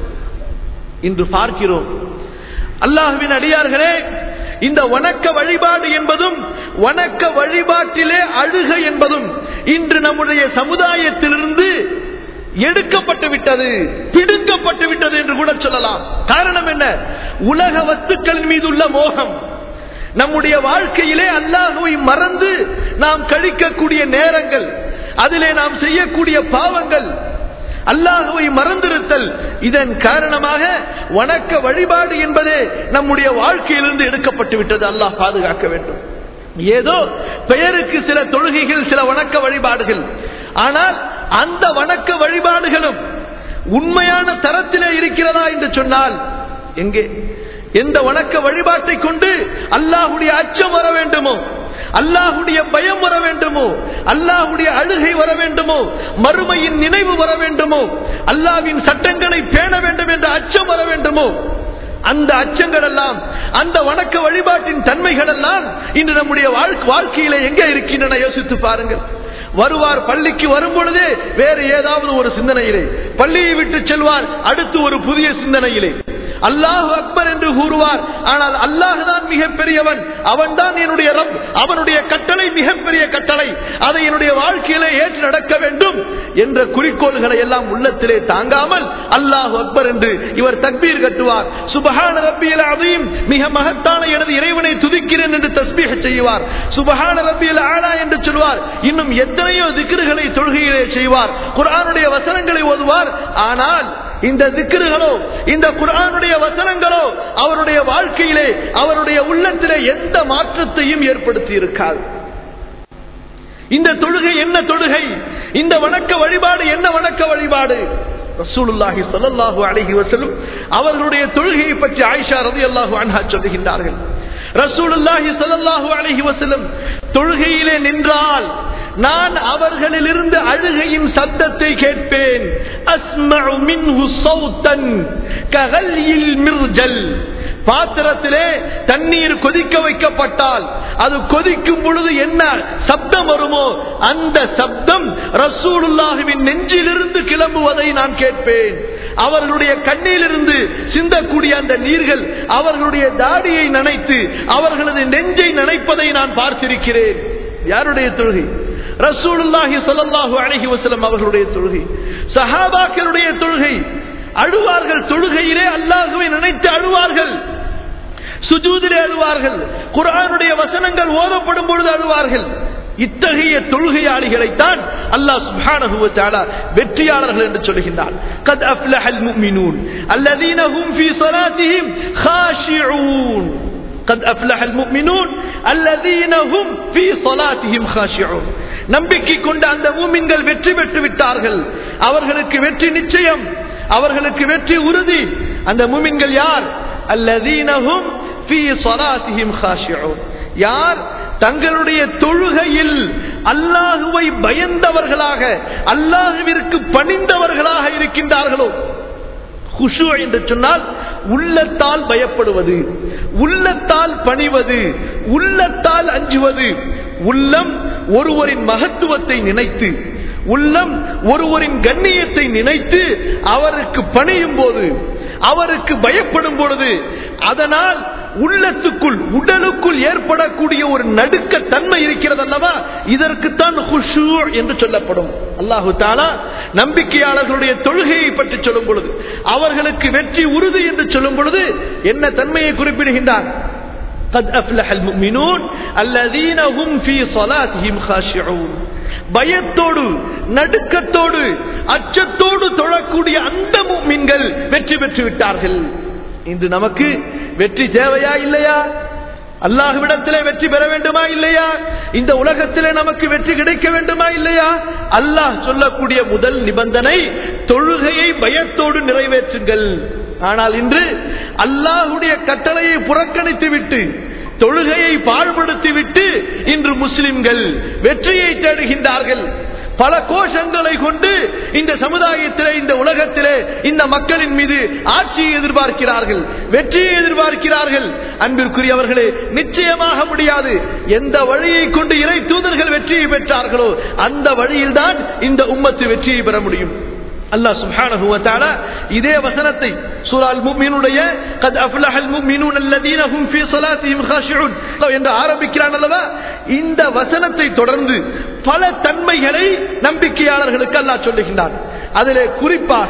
இன்று பார்க்கிறோம் அல்லாஹுவின் அடியார்களே இந்த வணக்க வழிபாடு என்பதும் வணக்க வழிபாட்டிலே அழுக என்பதும் இன்று நம்முடைய சமுதாயத்திலிருந்து எடுக்கப்பட்டு விட்டது பிடுங்கப்பட்டு விட்டது என்று கூட சொல்லலாம் காரணம் என்ன உலக வஸ்துக்களின் மீது உள்ள மோகம் நம்முடைய வாழ்க்கையிலே அல்லாஹுவை மறந்து நாம் கழிக்கக்கூடிய நேரங்கள் அதிலே நாம் செய்யக்கூடிய பாவங்கள் அல்லாஹுவை மறந்திருத்தல் இதன் காரணமாக வணக்க வழிபாடு என்பதே நம்முடைய வாழ்க்கையிலிருந்து எடுக்கப்பட்டு விட்டது அல்லாஹ் பாதுகாக்க வேண்டும் ஏதோ பெயருக்கு சில தொழுகைகள் சில வணக்க வழிபாடுகள் ஆனால் அந்த வணக்க வழிபாடுகளும் உண்மையான தரத்திலே இருக்கிறதா என்று சொன்னால் எங்கே எந்த வணக்க வழிபாட்டை கொண்டு அல்லாஹுடைய அச்சம் வர வேண்டுமோ அல்லாஹுடைய பயம் வர வேண்டுமோ அல்லாஹுடைய அழுகை வர வேண்டுமோ மறுமையின் நினைவு வர வேண்டுமோ அல்லாவின் சட்டங்களை பேண வேண்டும் என்ற அச்சம் வர வேண்டுமோ அந்த அச்சங்கள் எல்லாம் அந்த வணக்க வழிபாட்டின் தன்மைகள் எல்லாம் இன்று நம்முடைய வாழ்க்கை வாழ்க்கையில எங்கே இருக்கின்றன யோசித்து பாருங்கள் வருவார் பள்ளிக்கு வரும் பொழுதே வேறு ஏதாவது ஒரு சிந்தனையிலே பள்ளியை விட்டு செல்வார் அடுத்து ஒரு புதிய சிந்தனையிலே அல்லாஹ் அக்பர் என்று கூறுவார் ஆனால் அல்லாஹ் தான் மிகப்பெரியவன் அவன் தான் என்னுடைய ரப் அவனுடைய கட்டளை மிகப்பெரிய கட்டளை அதை என்னுடைய வாழ்க்கையிலே ஏற்று நடக்க வேண்டும் என்ற குறிக்கோள்களை எல்லாம் உள்ளத்திலே தாங்காமல் அல்லாஹ் அக்பர் என்று இவர் தக்பீர் கட்டுவார் சுபஹான ரப்பியல் அதையும் மிக மகத்தான எனது இறைவனை துதிக்கிறேன் என்று தஸ்பீக செய்வார் சுபஹான ரப்பியல் ஆலா என்று சொல்வார் இன்னும் எத்தனையோ திக்ருகளை தொழுகையிலே செய்வார் குர்ஆனுடைய வசனங்களை ஓதுவார் ஆனால் இந்த திக்ருகளோ இந்த குர்ஆனுடைய வசனங்களோ அவருடைய வாழ்க்கையிலே அவருடைய உள்ளத்திலே எந்த மாற்றத்தையும் ஏற்படுத்தி இருக்காது இந்த தொழுகை என்ன தொழுகை இந்த வணக்க வழிபாடு என்ன வணக்க வழிபாடு ரசூலுல்லாஹி ஸல்லல்லாஹு அலைஹி வஸல்லம் அவர்களுடைய தொழுகையை பற்றி ஆயிஷா ரலியல்லாஹு அன்ஹா சொல்லுகின்றார்கள் ரசூலுல்லாஹி ஸல்லல்லாஹு அலைஹி வஸல்லம் தொழுகையிலே நின்றால் நான் அவர்களிலிருந்து அழுகையின் சத்தத்தை கேட்பேன் அஸ்மஉ மின்ஹு சௌத்தன் ககல்யில் மிர்ஜல் பாத்திரத்திலே தண்ணீர் கொதிக்க வைக்கப்பட்டால் அது கொதிக்கும் பொழுது என்ன சப்தம் வருமோ அந்த சப்தம் ரசூலுல்லாஹுவின் நெஞ்சிலிருந்து கிளம்புவதை நான் கேட்பேன் அவர்களுடைய கண்ணிலிருந்து சிந்தக்கூடிய அந்த நீர்கள் அவர்களுடைய தாடியை நனைத்து அவர்களது நெஞ்சை நனைப்பதை நான் பார்த்திருக்கிறேன் யாருடைய தொழுகை ரசூலுல்லாஹி ஸல்லல்லாஹு அலைஹி வஸல்லம் அவர்களுடைய தொழுகை சஹாபாக்களுடைய தொழுகை அழுவார்கள் தொழுகையிலே அல்லாஹுவை நினைத்து அழுவார்கள் சுஜூதிலே அழுவார்கள் குர்ஆனுடைய வசனங்கள் ஓதப்படும் பொழுது அழுவார்கள் இத்தகைய தொழுகையாளிகளைத்தான் அல்லாஹ் சுப்ஹானஹு வ தஆலா வெற்றியாளர்கள் என்று சொல்கின்றார் கத் அஃப்லஹல் முஃமினூன் அல்லதீன ஹும் ஃபீ ஸலாத்திஹிம் خاشعون قد أفلح المؤمنون الذين هم في صلاتهم خاشعون நம்பிக்கை கொண்ட அந்த மூமின்கள் வெற்றி பெற்று விட்டார்கள் அவர்களுக்கு வெற்றி நிச்சயம் அவர்களுக்கு வெற்றி உறுதி அந்த மூமின்கள் யார் அல்லதீனஹும் ஃபீ ஸலாத்திஹிம் خاشعون யார் தங்களுடைய தொழுகையில் அல்லாஹுவை பயந்தவர்களாக அல்லாஹுவிற்கு பணிந்தவர்களாக இருக்கின்றார்களோ குஷு என்று சொன்னால் உள்ளத்தால் பயப்படுவது உள்ளத்தால் பணிவது உள்ளத்தால் அஞ்சுவது உள்ளம் ஒருவரின் மகத்துவத்தை நினைத்து உள்ளம் ஒருவரின் கண்ணியத்தை நினைத்து அவருக்கு பணியும் போது அவருக்கு பயப்படும் பொழுது அதனால் உள்ளத்துக்குள் உடலுக்குள் ஏற்படக்கூடிய ஒரு நடுக்க தன்மை இருக்கிறது அல்லவா இதற்குத்தான் ஹுஷூ என்று சொல்லப்படும் அல்லாஹு தாலா நம்பிக்கையாளர்களுடைய தொழுகையை பற்றி சொல்லும் பொழுது அவர்களுக்கு வெற்றி உறுதி என்று சொல்லும் பொழுது என்ன தன்மையை குறிப்பிடுகின்றார் قد أفلح المؤمنون الذين هم في صلاتهم خاشعون பயத்தோடு நடுக்கத்தோடு அச்சத்தோடு தொழக்கூடிய அந்த மீன்கள் வெற்றி பெற்று விட்டார்கள் இன்று நமக்கு வெற்றி தேவையா இல்லையா அல்லாஹ்விடத்திலே வெற்றி பெற வேண்டுமா இல்லையா இந்த உலகத்திலே நமக்கு வெற்றி கிடைக்க வேண்டுமா இல்லையா அல்லாஹ் சொல்லக்கூடிய முதல் நிபந்தனை தொழுகையை பயத்தோடு நிறைவேற்றுங்கள் ஆனால் இன்று அல்லாஹுடைய கட்டளையை புறக்கணித்து விட்டு தொழுகையை பாழ்படுத்திவிட்டு இன்று முஸ்லிம்கள் வெற்றியை தேடுகின்றார்கள் பல கோஷங்களை கொண்டு இந்த சமுதாயத்திலே இந்த உலகத்திலே இந்த மக்களின் மீது ஆட்சியை எதிர்பார்க்கிறார்கள் வெற்றியை எதிர்பார்க்கிறார்கள் அன்பிற்குரியவர்களே நிச்சயமாக முடியாது எந்த வழியை கொண்டு இறை தூதர்கள் வெற்றியை பெற்றார்களோ அந்த வழியில்தான் இந்த உம்மத்து வெற்றியை பெற முடியும் அல்லாஹ் சுப்ஹானஹு வ தஆலா இதே வசனத்தை சூரா அல் முஃமினுடைய قد افلح المؤمنون الذين هم في صلاتهم خاشعون என்று ஆரம்பிக்கிறான் அல்லவா இந்த வசனத்தை தொடர்ந்து பல தன்மைகளை நம்பிக்கையாளர்களுக்கு அல்லாஹ் சொல்லுகின்றான் அதிலே குறிப்பாக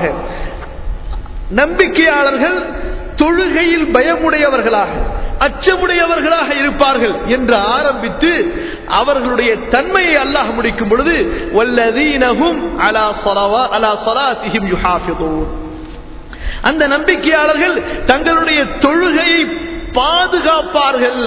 நம்பிக்கையாளர்கள் தொழுகையில் பயமுடையவர்களாக அச்சமுடையவர்களாக இருப்பார்கள் என்று ஆரம்பித்து அவர்களுடைய தன்மையை அல்லாஹ் முடிக்கும் பொழுது வல்லதீனஹும் அலா ஸலவா அலா ஸலாத்திஹிம் யுஹாஃபிதூன் அந்த நம்பிக்கையாளர்கள் தங்களுடைய தொழுகையை பாதுகாப்பார்கள்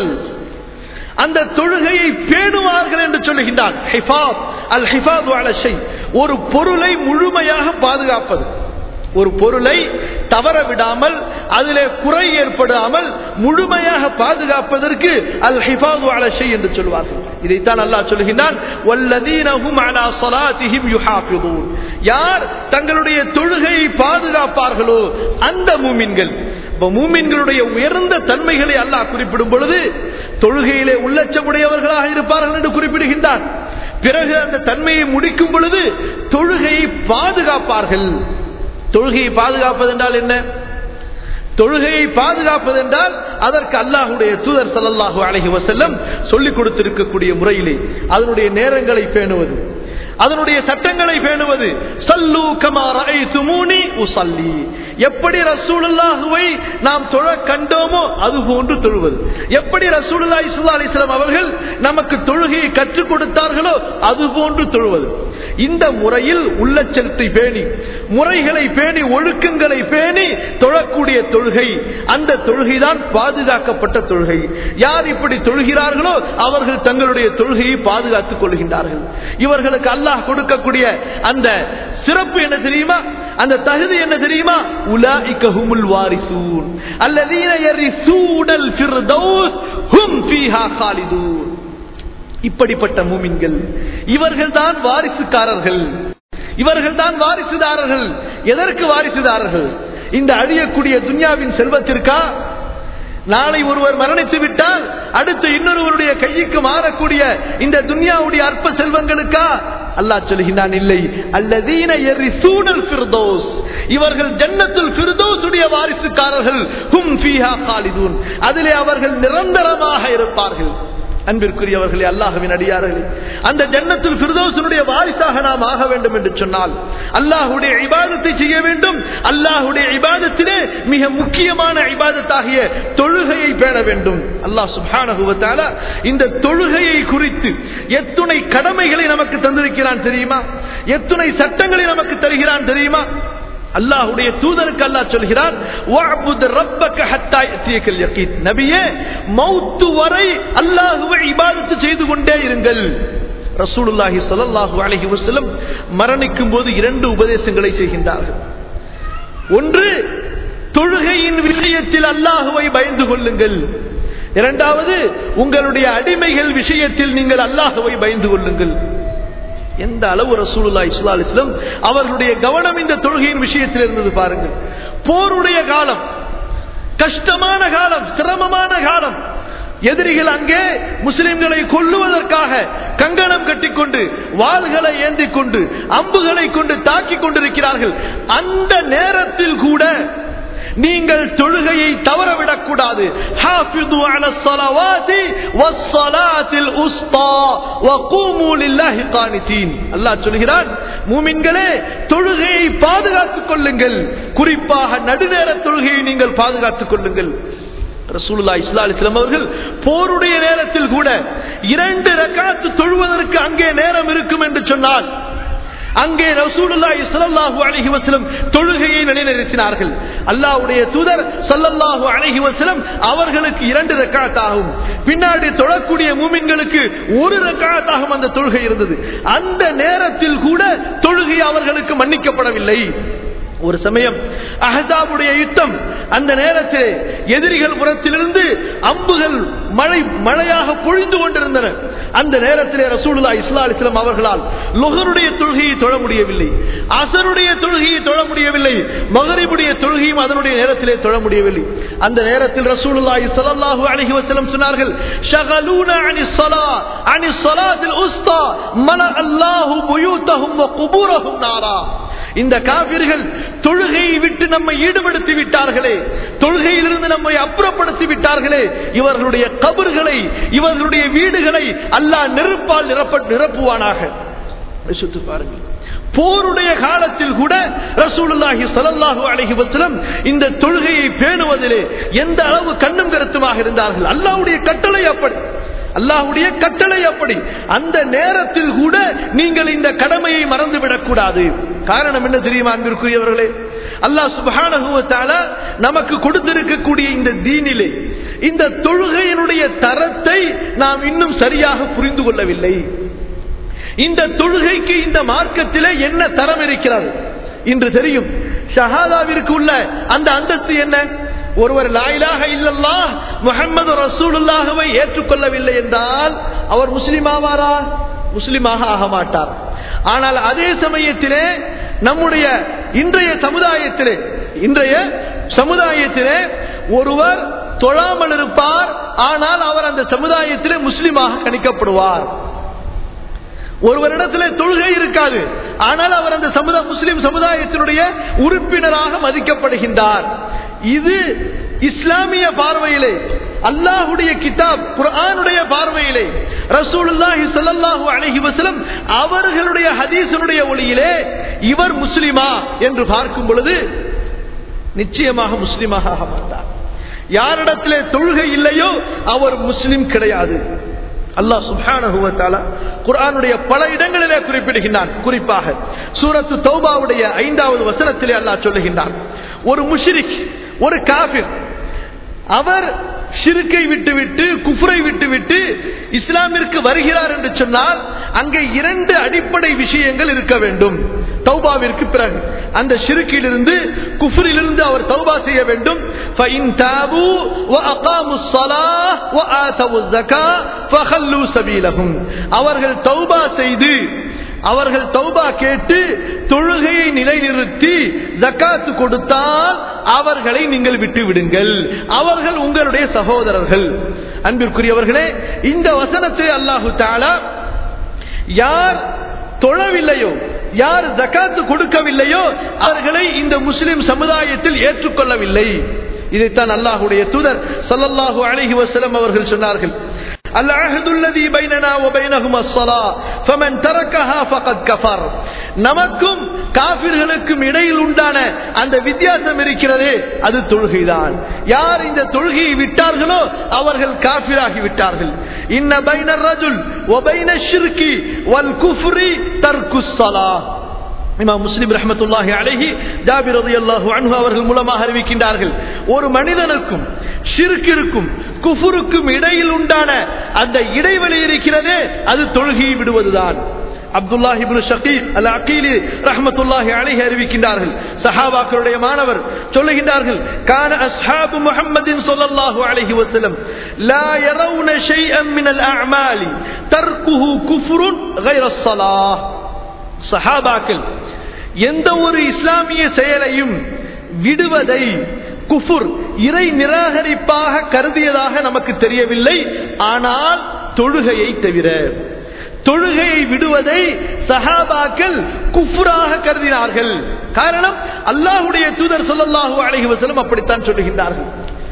அந்த தொழுகையை பேணுவார்கள் என்று சொல்லுகின்றான் ஹிஃபாத் அல் ஹிஃபாத் அல ஷை ஒரு பொருளை முழுமையாக பாதுகாப்பது ஒரு பொருளை தவற விடாமல் அதிலே குறை ஏற்படாமல் முழுமையாக பாதுகாப்பதற்கு அல் ஹிஃபாது அல ஷை என்று சொல்வார்கள் இதைத்தான் அல்லாஹ் சொல்கின்றான் வல்லதீனஹும் அலா ஸலாத்திஹிம் யுஹாஃபிதூன் யார் தங்களுடைய தொழுகையை பாதுகாப்பார்களோ அந்த மூமின்கள் இப்ப மூமின்களுடைய உயர்ந்த தன்மைகளை அல்லாஹ் குறிப்பிடும் பொழுது தொழுகையிலே உள்ளச்சமுடையவர்களாக இருப்பார்கள் என்று குறிப்பிடுகின்றான் பிறகு அந்த தன்மையை முடிக்கும் பொழுது தொழுகையை பாதுகாப்பார்கள் தொழுகையை பாதுகாப்பது என்றால் என்ன தொழுகையை பாதுகாப்பது என்றால் அதற்கு அல்லாஹுடைய தூதர் சல்லல்லாஹு அலஹி வசல்லம் சொல்லிக் கொடுத்திருக்கக்கூடிய முறையிலே அதனுடைய நேரங்களை பேணுவது அதனுடைய சட்டங்களை பேணுவது சல்லு கமாரை துமூனி உசல்லி எப்படி ரசூலுல்லாஹுவை நாம் தொழ கண்டோமோ அது போன்று தொழுவது எப்படி ரசூலுல்லா இஸ்லா அலிஸ்லாம் அவர்கள் நமக்கு தொழுகையை கற்றுக் கொடுத்தார்களோ அது போன்று தொழுவது இந்த முறையில் உள்ளச்சலத்தை பேணி முறைகளை பேணி ஒழுக்கங்களை பேணி தொழக்கூடிய தொழுகை அந்த தொழுகைதான் பாதுகாக்கப்பட்ட தொழுகை யார் இப்படி தொழுகிறார்களோ அவர்கள் தங்களுடைய தொழுகையை பாதுகாத்துக் கொள்கின்றார்கள் இவர்களுக்கு அல்லாஹ் கொடுக்கக்கூடிய அந்த சிறப்பு என்ன தெரியுமா அந்த தகுதி என்ன தெரியுமா உலாஇக ஹுமுல் வாரிசூன் அல்லதீன யரிசூனல் ஃபிர்தௌஸ் ஹும் ஃபீஹா காலிதூன் இப்படிப்பட்ட மூமின்கள் இவர்கள் தான் வாரிசுக்காரர்கள் இவர்கள் தான் வாரிசுதாரர்கள் எதற்கு வாரிசுதாரர்கள் இந்த அழியக்கூடிய துன்யாவின் செல்வத்திற்கா நாளை ஒருவர் மரணித்து விட்டால் அடுத்து இன்னொருவருடைய கைக்கு மாறக்கூடிய இந்த துன்யாவுடைய அற்ப செல்வங்களுக்கா அல்லாஹ் சொல்கின்றான் இல்லை அல்லதீன எரிசூனல் ஃபிர்தௌஸ் இவர்கள் ஜன்னத்துல் ஃபிர்தௌஸுடைய வாரிசுக்காரர்கள் ஹும் ஃபீஹா காலிதூன் அதிலே அவர்கள் நிரந்தரமாக இருப்பார்கள் அன்பிற்குரியவர்களே அல்லாஹுவின் அடியார்களே அந்த ஜன்னத்தில் ஃபிர்தௌசனுடைய வாரிசாக நாம் ஆக வேண்டும் என்று சொன்னால் அல்லாஹுடைய இபாதத்தை செய்ய வேண்டும் அல்லாஹுடைய இபாதத்திலே மிக முக்கியமான இபாதத்தாகிய தொழுகையை பேண வேண்டும் அல்லாஹ் சுப்ஹானஹுவத்தால இந்த தொழுகையை குறித்து எத்துணை கடமைகளை நமக்கு தந்திருக்கிறான் தெரியுமா எத்துணை சட்டங்களை நமக்கு தருகிறான் தெரியுமா அல்லாஹுடைய தூதருக்கு அல்லாஹ் சொல்கிறான் நபியே மௌத்து வரை அல்லாஹுவை இபாதத்து செய்து கொண்டே இருங்கள் ரசூலுல்லாஹி ஸல்லல்லாஹு அலைஹி வஸல்லம் மரணிக்கும் போது இரண்டு உபதேசங்களை செய்கின்றார்கள் ஒன்று தொழுகையின் விஷயத்தில் அல்லாஹுவை பயந்து கொள்ளுங்கள் இரண்டாவது உங்களுடைய அடிமைகள் விஷயத்தில் நீங்கள் அல்லாஹுவை பயந்து கொள்ளுங்கள் எந்த அளவு ரசூலுல்லா இஸ்லா அலிஸ்லம் அவர்களுடைய கவனம் இந்த தொழுகையின் விஷயத்தில் இருந்தது பாருங்கள் போருடைய காலம் கஷ்டமான காலம் சிரமமான காலம் எதிரிகள் அங்கே முஸ்லிம்களை கொல்லுவதற்காக கங்கணம் கட்டிக்கொண்டு வாள்களை ஏந்தி கொண்டு அம்புகளை கொண்டு தாக்கிக் கொண்டிருக்கிறார்கள் அந்த நேரத்தில் கூட நீங்கள் தொழுகையை தவறவிடக் கூடாது ஹாஃபிது அல ஸலவாதி வஸ்ஸலாத்தில் உஸ்தா வகூமு லில்லாஹி கானிதீன் அல்லாஹ் சொல்கிறான் மூமின்களே தொழுகையை பாதுகாத்துக் கொள்ளுங்கள் குறிப்பாக நடுநேர தொழுகையை நீங்கள் பாதுகாத்துக் கொள்ளுங்கள் ரசூலுல்லா இஸ்லா அலிஸ்லாம் அவர்கள் போருடைய நேரத்தில் கூட இரண்டு ரக்காத்து தொழுவதற்கு அங்கே நேரம் இருக்கும் என்று சொன்னால் அங்கே ரசூலுல்லாஹி ஸல்லல்லாஹு அலைஹி வஸல்லம் தொழுகையை நிலைநிறுத்தினார்கள் அல்லாஹ்வுடைய தூதர் ஸல்லல்லாஹு அலைஹி வஸல்லம் அவர்களுக்கு இரண்டு ரக்காத் ஆகும் பின்னாடி தொழக்கூடிய மூமின்களுக்கு ஒரு ரக்காத் ஆகும் அந்த தொழுகை இருந்தது அந்த நேரத்தில் கூட தொழுகை அவர்களுக்கு மன்னிக்கப்படவில்லை ஒரு சமயம் அஹதாபுடைய யுத்தம் அந்த நேரத்தில் எதிரிகள் புறத்திலிருந்து அம்புகள் மழை மழையாக பொழிந்து கொண்டிருந்தன அந்த நேரத்திலே ரசூலுல்லா இஸ்லா அலிஸ்லாம் அவர்களால் லொஹருடைய தொழுகையை தொழ முடியவில்லை அசருடைய தொழுகையை தொழ முடியவில்லை மகரிபுடைய தொழுகையும் அதனுடைய நேரத்திலே தொழ முடியவில்லை அந்த நேரத்தில் ரசூலுல்லா ஸல்லல்லாஹு அலைஹி வஸல்லம் சொன்னார்கள் ஷகலூனா அனி ஸலா அனி ஸலாத்தில் உஸ்தா மல அல்லாஹு புயூத்தஹும் வ குபூரஹும் நாரா இந்த காபிர்கள் தொழுகையை விட்டு நம்மை ஈடுபடுத்தி விட்டார்களே தொழுகையிலிருந்து நம்மை அப்புறப்படுத்தி விட்டார்களே இவர்களுடைய கபர்களை இவர்களுடைய வீடுகளை அல்லாஹ் நெருப்பால் நிரப்ப நிரப்புவானாக யோசித்து பாருங்கள் போருடைய காலத்தில் கூட ரசூலுல்லாஹி ஸல்லல்லாஹு அலைஹி வஸல்லம் இந்த தொழுகையை பேணுவதிலே எந்த அளவு கண்ணும் கருத்துமாக இருந்தார்கள் அல்லாஹ்வுடைய கட்டளை அப்படி அல்லாஹ்வுடைய கட்டளை அப்படி அந்த நேரத்தில் கூட நீங்கள் இந்த கடமையை மறந்துவிடக் கூடாது காரணம் என்ன தெரியுமா அன்பிற்குரியவர்களே அல்லாஹ் சுப்ஹானஹு வ தஆலா நமக்கு கொடுத்திருக்கக்கூடிய இந்த தீனிலே இந்த தொழுகையினுடைய தரத்தை நாம் இன்னும் சரியாக புரிந்து கொள்ளவில்லை இந்த தொழுகைக்கு இந்த மார்க்கத்திலே என்ன தரம் இருக்கிறது இன்று தெரியும் ஷஹாதாவிற்கு உள்ள அந்த அந்தஸ்து என்ன ஒருவர் லாயிலாக இல்லல்லா முகமது ரசூலுல்லாஹுவை ஏற்றுக்கொள்ளவில்லை என்றால் அவர் முஸ்லிம் ஆவாரா முஸ்லிமாக ஆக மாட்டார் ஆனால் அதே சமயத்திலே நம்முடைய இன்றைய சமுதாயத்திலே இன்றைய சமுதாயத்திலே ஒருவர் தொழாமல் இருப்பார் ஆனால் அவர் அந்த சமுதாயத்திலே முஸ்லிமாக கணிக்கப்படுவார் ஒருவரிடத்திலே தொழுகை இருக்காது ஆனால் அவர் அந்த சமுதாய முஸ்லிம் சமுதாயத்தினுடைய உறுப்பினராக மதிக்கப்படுகின்றார் இது இஸ்லாமிய பார்வையிலே அல்லாஹுடைய கிதாப் குர்ஆனுடைய பார்வையிலே ரசூலுல்லாஹி ஸல்லல்லாஹு அலைஹி வஸல்லம் அவர்களுடைய ஹதீஸினுடைய ஒளியிலே இவர் முஸ்லிமா என்று பார்க்கும் பொழுது நிச்சயமாக முஸ்லிமாக ஆக மாட்டார் யாரிடத்திலே தொழுகை இல்லையோ அவர் முஸ்லிம் கிடையாது அல்லாஹ் சுப்ஹானஹு வ தஆலா குர்ஆனுடைய பல இடங்களிலே குறிப்பிடுகின்றான் குறிப்பாக சூரத்து தௌபாவுடைய ஐந்தாவது வசனத்திலே அல்லாஹ் சொல்லுகின்றான் ஒரு முஷ்ரிக் ஒரு காஃபிர் அவர் ஷிருக்கை விட்டுவிட்டு குஃப்ரை விட்டுவிட்டு இஸ்லாமிற்கு வருகிறார் என்று சொன்னால் அங்கே இரண்டு அடிப்படை விஷயங்கள் இருக்க வேண்டும் தௌபாவிற்கு பிறகு அந்த ஷிருக்கிலிருந்து குஃப்ரிலிருந்து அவர் தௌபா செய்ய வேண்டும் فَإِن تَابُوا وَأَقَامُوا الصَّلَاةَ وَآتَوُا الزَّكَاةَ فَخَلُّوا سَبِيلَهُم அவர்கள் தௌபா செய்து அவர்கள் தௌபா கேட்டு தொழுகையை நிலைநிறுத்தி ஜக்காத்து கொடுத்தால் அவர்களை நீங்கள் விட்டு விடுங்கள் அவர்கள் உங்களுடைய சகோதரர்கள் அன்பிற்குரியவர்களே இந்த வசனத்தை அல்லாஹு தாலா யார் தொழவில்லையோ யார் ஜக்காத்து கொடுக்கவில்லையோ அவர்களை இந்த முஸ்லிம் சமுதாயத்தில் ஏற்றுக்கொள்ளவில்லை இதைத்தான் அல்லாஹுடைய தூதர் சல்லல்லாஹு அலைஹி வஸல்லம் அவர்கள் சொன்னார்கள் العهد الذي بيننا وبينهم الصلاة فمن تركها فقد كفر நமக்கும் காபிர்களுக்கும் இடையில் உண்டான அந்த வித்தியாசம் இருக்கிறதே அது தொழுகைதான் யார் இந்த தொழுகையை விட்டார்களோ அவர்கள் காபிராகி விட்டார்கள் இன்ன பைன ரஜுல் ஒபைன ஷிர்கி வல் குஃப்ரி தர்குஸ் ஸலாஹ் இமாம் முஸ்லிம் ரஹமத்துல்லாஹி அலைஹி ஜாபிர் ரலியல்லாஹு அன்ஹு அவர்கள் மூலமாக அறிவிக்கின்றார்கள் ஒரு மனிதனுக்கும் ஷிர்கிற்கும் குஃபுருக்கும் இடையில் உண்டான அந்த இடைவெளி இருக்கிறதே அது தொழுகையை விடுவதுதான் அப்துல்லாஹி இப்னு ஷகீக் அல் அகீலி ரஹ்மத்துல்லாஹி அலைஹி அறிவிக்கின்றார்கள் சஹாபாக்களுடைய மாணவர் சொல்லுகின்றார்கள் கான அஸ்ஹாபு முஹம்மதின் ஸல்லல்லாஹு அலைஹி வஸல்லம் லா யரவுன ஷைஅன் மினல் அஅமாலி தர்க்குஹு குஃப்ருன் கைர ஸலாஹ் சஹாபாக்கள் எந்த ஒரு இஸ்லாமிய செயலையும் விடுவதை குஃபுர் இறை நிராகரிப்பாக கருதியதாக நமக்கு தெரியவில்லை ஆனால் தொழுகையை தவிர தொழுகையை விடுவதை சஹாபாக்கள் குஃபுராக கருதினார்கள் காரணம் அல்லாஹுடைய தூதர் சொல்லல்லாஹு அலைஹி வஸல்லம் அப்படித்தான் சொல்லுகின்றார்கள்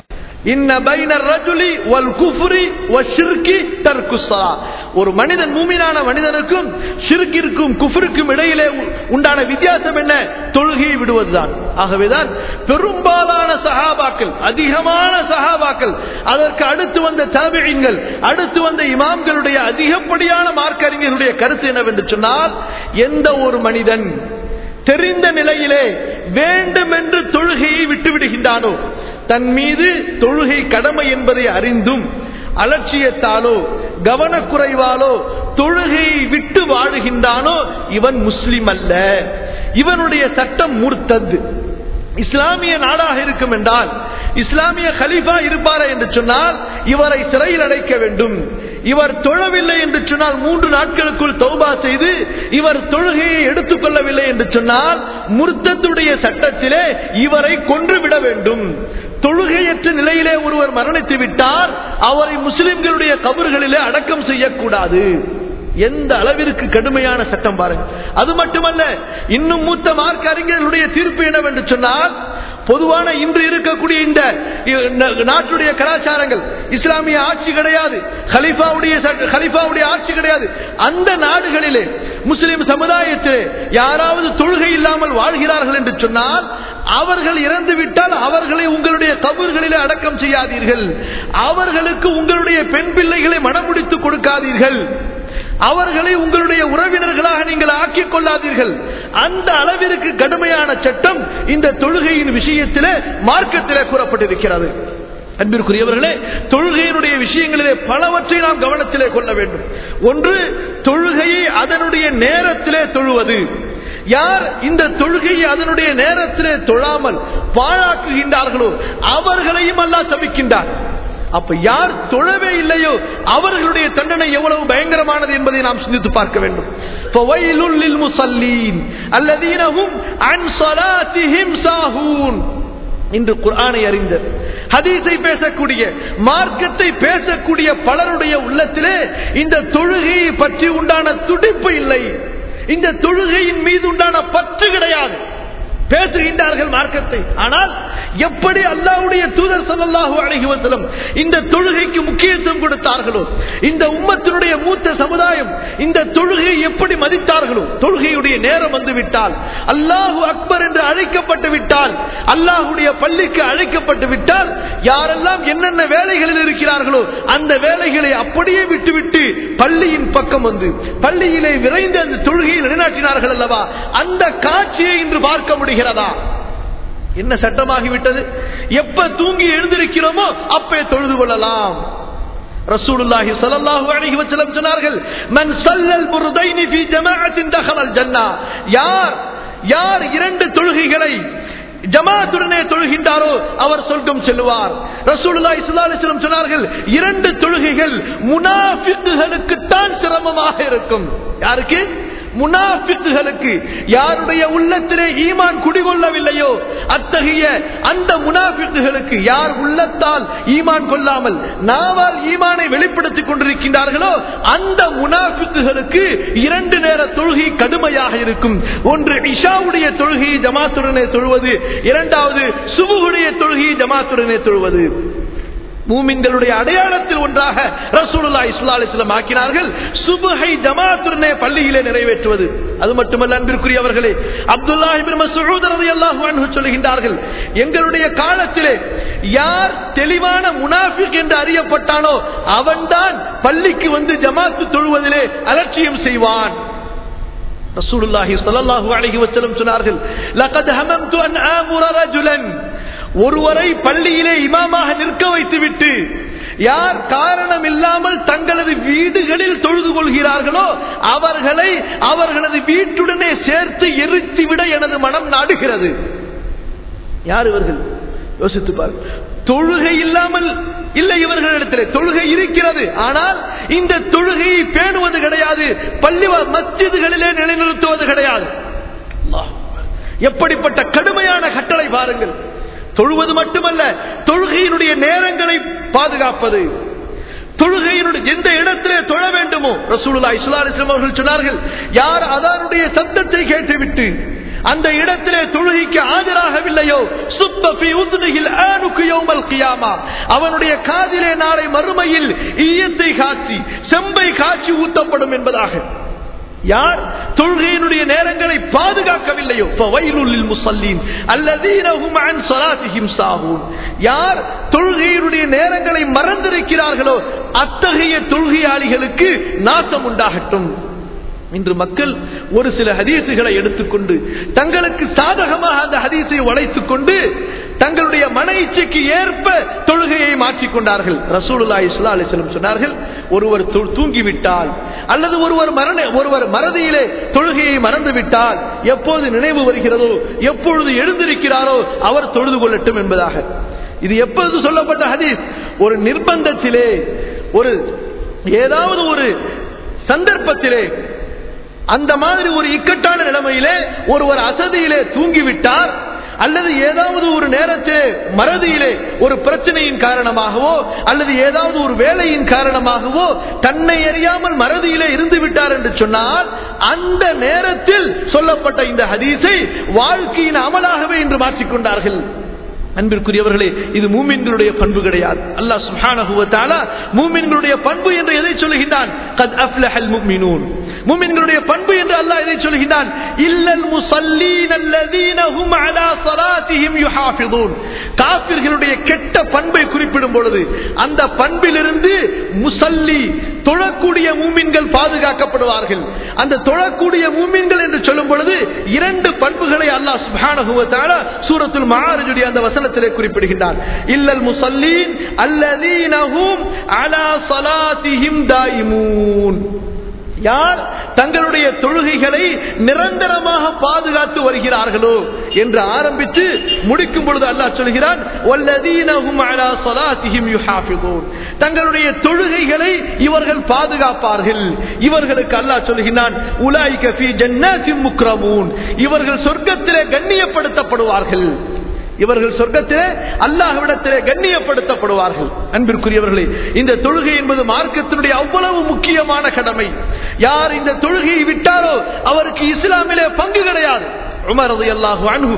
இன்ன பைனர் ரஜுலி வல் குஃப்ரி வஷிர்கி தர்குஸா ஒரு மனிதன் மூமினான மனிதனுக்கும் ஷிர்கிற்கும் குஃப்ருக்கும் இடையிலே உண்டான வித்தியாசம் என்ன தொழுகையை விடுவதுதான் ஆகவேதான் பெரும்பாலான சஹாபாக்கள் அதிகமான சஹாபாக்கள் அதற்கு அடுத்து வந்த தாபிழிங்கள் அடுத்து வந்த இமாம்களுடைய அதிகப்படியான மார்க்கறிஞர்களுடைய கருத்து என்னவென்று சொன்னால் எந்த ஒரு மனிதன் தெரிந்த நிலையிலே வேண்டும் என்று தொழுகையை விட்டுவிடுகின்றானோ தன் மீது தொழுகை கடமை என்பதை அறிந்தும் அலட்சியத்தாலோ கவனக்குறைவாலோ தொழுகையை விட்டு வாழுகின்றானோ இவன் முஸ்லிம் அல்ல இவனுடைய சட்டம் மூர்த்தது இஸ்லாமிய நாடாக இருக்கும் என்றால் இஸ்லாமிய கலீஃபா இருப்பாரா என்று சொன்னால் இவரை சிறையில் அடைக்க வேண்டும் இவர் தொழவில்லை என்று சொன்னால் மூன்று நாட்களுக்குள் தௌபா செய்து இவர் தொழுகையை எடுத்துக் கொள்ளவில்லை என்று சொன்னால் முர்த்தத்துடைய சட்டத்திலே இவரை கொன்றுவிட வேண்டும் தொழுகையற்ற நிலையிலே ஒருவர் மரணித்து விட்டால் அவரை முஸ்லிம்களுடைய கபர்களிலே அடக்கம் செய்யக்கூடாது எந்த அளவிற்கு கடுமையான சட்டம் பாருங்க அது மட்டுமல்ல இன்னும் மூத்த மார்க்க அறிஞர்களுடைய தீர்ப்பு என்னவென்று சொன்னால் பொதுவான இன்று இருக்கக்கூடிய இந்த நாட்டுடைய கலாச்சாரங்கள் இஸ்லாமிய ஆட்சி கிடையாது ஹலிஃபாவுடைய ஹலிஃபாவுடைய ஆட்சி கிடையாது அந்த நாடுகளிலே முஸ்லிம் சமுதாயத்திலே யாராவது தொழுகை இல்லாமல் வாழ்கிறார்கள் என்று சொன்னால் அவர்கள் இறந்து விட்டால் அவர்களை உங்களுடைய கபூர்களிலே அடக்கம் செய்யாதீர்கள் அவர்களுக்கு உங்களுடைய பெண் பிள்ளைகளை மனமுடித்து கொடுக்காதீர்கள் அவர்களை உங்களுடைய உறவினர்களாக நீங்கள் ஆக்கிக் கொள்ளாதீர்கள் அந்த அளவிற்கு கடுமையான சட்டம் இந்த தொழுகையின் விஷயத்திலே மார்க்கத்திலே கூறப்பட்டிருக்கிறது அன்பிற்குரியவர்களே தொழுகையினுடைய விஷயங்களிலே பலவற்றை நாம் கவனத்திலே கொள்ள வேண்டும் ஒன்று தொழுகையை அதனுடைய நேரத்திலே தொழுவது யார் இந்த தொழுகையை அதனுடைய நேரத்திலே தொழாமல் பாழாக்குகின்றார்களோ அவர்களையும் அல்லாஹ் சபிக்கின்றார் அப்ப யார் தொழவே இல்லையோ அவர்களுடைய தண்டனை எவ்வளவு பயங்கரமானது என்பதை நாம் சிந்தித்து பார்க்க வேண்டும் இன்று குர்ஆனை அறிந்த ஹதீஸை பேசக்கூடிய மார்க்கத்தை பேசக்கூடிய பலருடைய உள்ளத்திலே இந்த தொழுகையை பற்றி உண்டான துடிப்பு இல்லை இந்த தொழுகையின் மீது உண்டான பற்று கிடையாது பேசுகின்றார்கள் மார்க்கத்தை ஆனால் எப்படி அல்லாவுடைய தூதர் சல்லாஹூ அழகி வசலம் இந்த தொழுகைக்கு முக்கியத்துவம் கொடுத்தார்களோ இந்த உம்மத்தினுடைய மூத்த சமுதாயம் இந்த தொழுகையை எப்படி மதித்தார்களோ தொழுகையுடைய நேரம் வந்து விட்டால் அல்லாஹு அக்பர் என்று அழைக்கப்பட்டு விட்டால் அல்லாஹுடைய பள்ளிக்கு அழைக்கப்பட்டு விட்டால் யாரெல்லாம் என்னென்ன வேலைகளில் இருக்கிறார்களோ அந்த வேலைகளை அப்படியே விட்டுவிட்டு பள்ளியின் பக்கம் வந்து பள்ளியிலே விரைந்து அந்த தொழுகையை நிலைநாட்டினார்கள் அல்லவா அந்த காட்சியை இன்று பார்க்க முடியும் முடிகிறதா என்ன சட்டமாகிவிட்டது எப்ப தூங்கி எழுந்திருக்கிறோமோ அப்பே தொழுது கொள்ளலாம் ரசூலுல்லாஹி ஸல்லல்லாஹு அலைஹி வஸல்லம் சொன்னார்கள் மன் ஸல்லல் புர்தைனி ஃபீ ஜமாஅத்தின் தഖலல் ஜன்னah யார் யார் இரண்டு தொழுகைகளை ஜமாத்துடனே தொழுகின்றாரோ அவர் சொர்க்கம் செல்லுவார் ரசூலுல்லாஹி ஸல்லல்லாஹு அலைஹி வஸல்லம் சொன்னார்கள் இரண்டு தொழுகைகள் முனாஃபிக்குகளுக்கு தான் சிரமமாக இருக்கும் யாருக்கு முனாஃபிக்குகளுக்கு யாருடைய உள்ளத்திலே ஈமான் குடிகொள்ளவில்லையோ அத்தகைய அந்த முனாஃபிக்குகளுக்கு யார் உள்ளத்தால் ஈமான் கொள்ளாமல் நாவால் ஈமானை வெளிப்படுத்திக் கொண்டிருக்கின்றார்களோ அந்த முனாஃபிக்குகளுக்கு இரண்டு நேர தொழுகை கடுமையாக இருக்கும் ஒன்று இஷாவுடைய தொழுகையை ஜமாத்துடனே தொழுவது இரண்டாவது சுபுகுடைய தொழுகையை ஜமாத்துடனே தொழுவது மூமின்களுடைய அடையாளத்தில் ஒன்றாக ரசூலுல்லா இஸ்லா அலிஸ்லாம் ஆக்கினார்கள் சுபஹை ஜமாத்துடனே பள்ளியிலே நிறைவேற்றுவது அது மட்டுமல்ல அன்பிற்குரியவர்களே அப்துல்லா இபின் மசூத் ரலியல்லாஹு அன்ஹு சொல்லுகின்றார்கள் எங்களுடைய காலத்திலே யார் தெளிவான முனாஃபிக் என்று அறியப்பட்டானோ அவன்தான் பள்ளிக்கு வந்து ஜமாத்து தொழுவதிலே அலட்சியம் செய்வான் ரசூலுல்லாஹி ஸல்லல்லாஹு அலைஹி வஸல்லம் சொன்னார்கள் லகத் ஹமம்து அன் ஆமுர ரஜுலன் ஒருவரை பள்ளியிலே இமாமாக நிற்க வைத்துவிட்டு யார் காரணம் இல்லாமல் தங்களது வீடுகளில் தொழுது கொள்கிறார்களோ அவர்களை அவர்களது வீட்டுடனே சேர்த்து எரித்துவிட எனது மனம் நாடுகிறது யார் இவர்கள் யோசித்து பாருங்கள் தொழுகை இல்லாமல் இல்லை இவர்களிடத்தில் தொழுகை இருக்கிறது ஆனால் இந்த தொழுகையை பேணுவது கிடையாது பள்ளி மஸ்ஜிதுகளிலே நிலைநிறுத்துவது கிடையாது எப்படிப்பட்ட கடுமையான கட்டளை பாருங்கள் தொழுவது மட்டுமல்ல தொழுகையினுடைய நேரங்களை பாதுகாப்பது தொழுகையினுடைய எந்த இடத்திலே தொழ வேண்டுமோ ரசூலுல்லா இஸ்லாலிஸ்லாம் அவர்கள் சொன்னார்கள் யார் அதானுடைய சத்தத்தை கேட்டுவிட்டு அந்த இடத்திலே தொழுகைக்கு ஆஜராகவில்லையோ சுப்பபி உத்னிகில் ஆனுக்கு யௌமல் கியாமா அவனுடைய காதிலே நாளை மறுமையில் ஈயத்தை காட்சி செம்பை காட்சி ஊத்தப்படும் என்பதாக யார் தொழுகையினுடைய நேரங்களை பாதுகாக்கவில்லையோ ஃபவைலுல் முஸல்லீன் அல்லதீன ஹும் அன் ஸலாத்திஹிம் சாஹூன் யார் தொழுகையினுடைய நேரங்களை மறந்திருக்கிறார்களோ அத்தகைய தொழுகையாளிகளுக்கு நாசம் உண்டாகட்டும் இன்று மக்கள் ஒரு சில ஹதீசுகளை எடுத்துக்கொண்டு தங்களுக்கு சாதகமாக அந்த ஹதீஸை வளைத்துக் கொண்டு தங்களுடைய மன இச்சைக்கு ஏற்ப தொழுகையை மாற்றிக்கொண்டார்கள் ரசூலுல்லா இஸ்லா அலிஸ்லம் சொன்னார்கள் ஒருவர் தூ- தூங்கிவிட்டால் அல்லது ஒருவர் மரண ஒருவர் மறதியிலே தொழுகையை மறந்து விட்டால் எப்போது நினைவு வருகிறதோ எப்பொழுது எழுந்திருக்கிறாரோ அவர் தொழுது கொள்ளட்டும் என்பதாக இது எப்பொழுது சொல்லப்பட்ட ஹதீஸ் ஒரு நிர்பந்தத்திலே ஒரு ஏதாவது ஒரு சந்தர்ப்பத்திலே அந்த மாதிரி ஒரு இக்கட்டான நிலைமையிலே ஒருவர் அசதியிலே தூங்கிவிட்டார் அல்லது ஏதாவது ஒரு நேரத்திலே மறதியிலே ஒரு பிரச்சனையின் காரணமாகவோ அல்லது ஏதாவது ஒரு வேலையின் காரணமாகவோ தன்னை அறியாமல் மறதியிலே இருந்து விட்டார் என்று சொன்னால் அந்த நேரத்தில் சொல்லப்பட்ட இந்த ஹதீஸை வாழ்க்கையின் அமலாகவே இன்று மாற்றிக்கொண்டார்கள் அன்பிற்குரியவர்களே இது மூமின்களுடைய பண்பு கிடையாது அல்லாஹ் சுப்ஹானஹு வ தஆலா மூமின்களுடைய பண்பு என்று எதை சொல்லுகின்றான் கத் அஃப்லஹல் முஃமினூன் மூமின்களுடைய பண்பு என்று அல்லாஹ் எதை சொல்லுகின்றான் இல்லல் முஸல்லீன் அல்லதீன ஹும் அலா ஸலாத்திஹிம் யுஹாஃபிதூன் காஃபிர்களுடைய கெட்ட பண்பை குறிப்பிடும் பொழுது அந்த பண்பிலிருந்து முசல்லி தொழக்கூடிய மூமின்கள் பாதுகாக்கப்படுவார்கள் அந்த தொழக்கூடிய மூமின்கள் என்று சொல்லும் பொழுது இரண்டு பண்புகளை அல்லாஹ் சுப்ஹானஹு வ தஆலா சூரத்துல் மஆரிஜுடைய அந்த வசனத்திலே குறிப்பிடுகின்றான் இல்லல் முசல்லீன் அல்லதீன ஹும் அலா ஸலாத்திஹிம் தாயிமூன் யார் தங்களுடைய தொழுகைகளை நிரந்தரமாக பாதுகாத்து வருகிறார்களோ என்று ஆரம்பித்து முடிக்கும் பொழுது அல்லாஹ் சொல்கிறான் "வல்லதீன ஹும் அலா ஸலாத்திஹிம் யுஹாஃபிதூன்." தங்களுடைய தொழுகைகளை இவர்கள் பாதுகாப்பார்கள் இவர்களுக்கு அல்லாஹ் சொல்கிறான் உலாயிக ஃபீ ஜன்னாத்தின் முக்ரமூன் இவர்கள் சொர்க்கத்திலே கண்ணியப்படுத்தப்படுவார்கள் இவர்கள் சொர்க்கத்திலே அல்லாஹ்விடத்திலே கண்ணியப்படுத்தப்படுவார்கள் அன்பிற்குரியவர்களே இந்த தொழுகை என்பது மார்க்கத்தினுடைய அவ்வளவு முக்கியமான கடமை யார் இந்த தொழுகையை விட்டாரோ அவருக்கு இஸ்லாமிலே பங்கு கிடையாது உமர் ரலியல்லாஹு அன்ஹு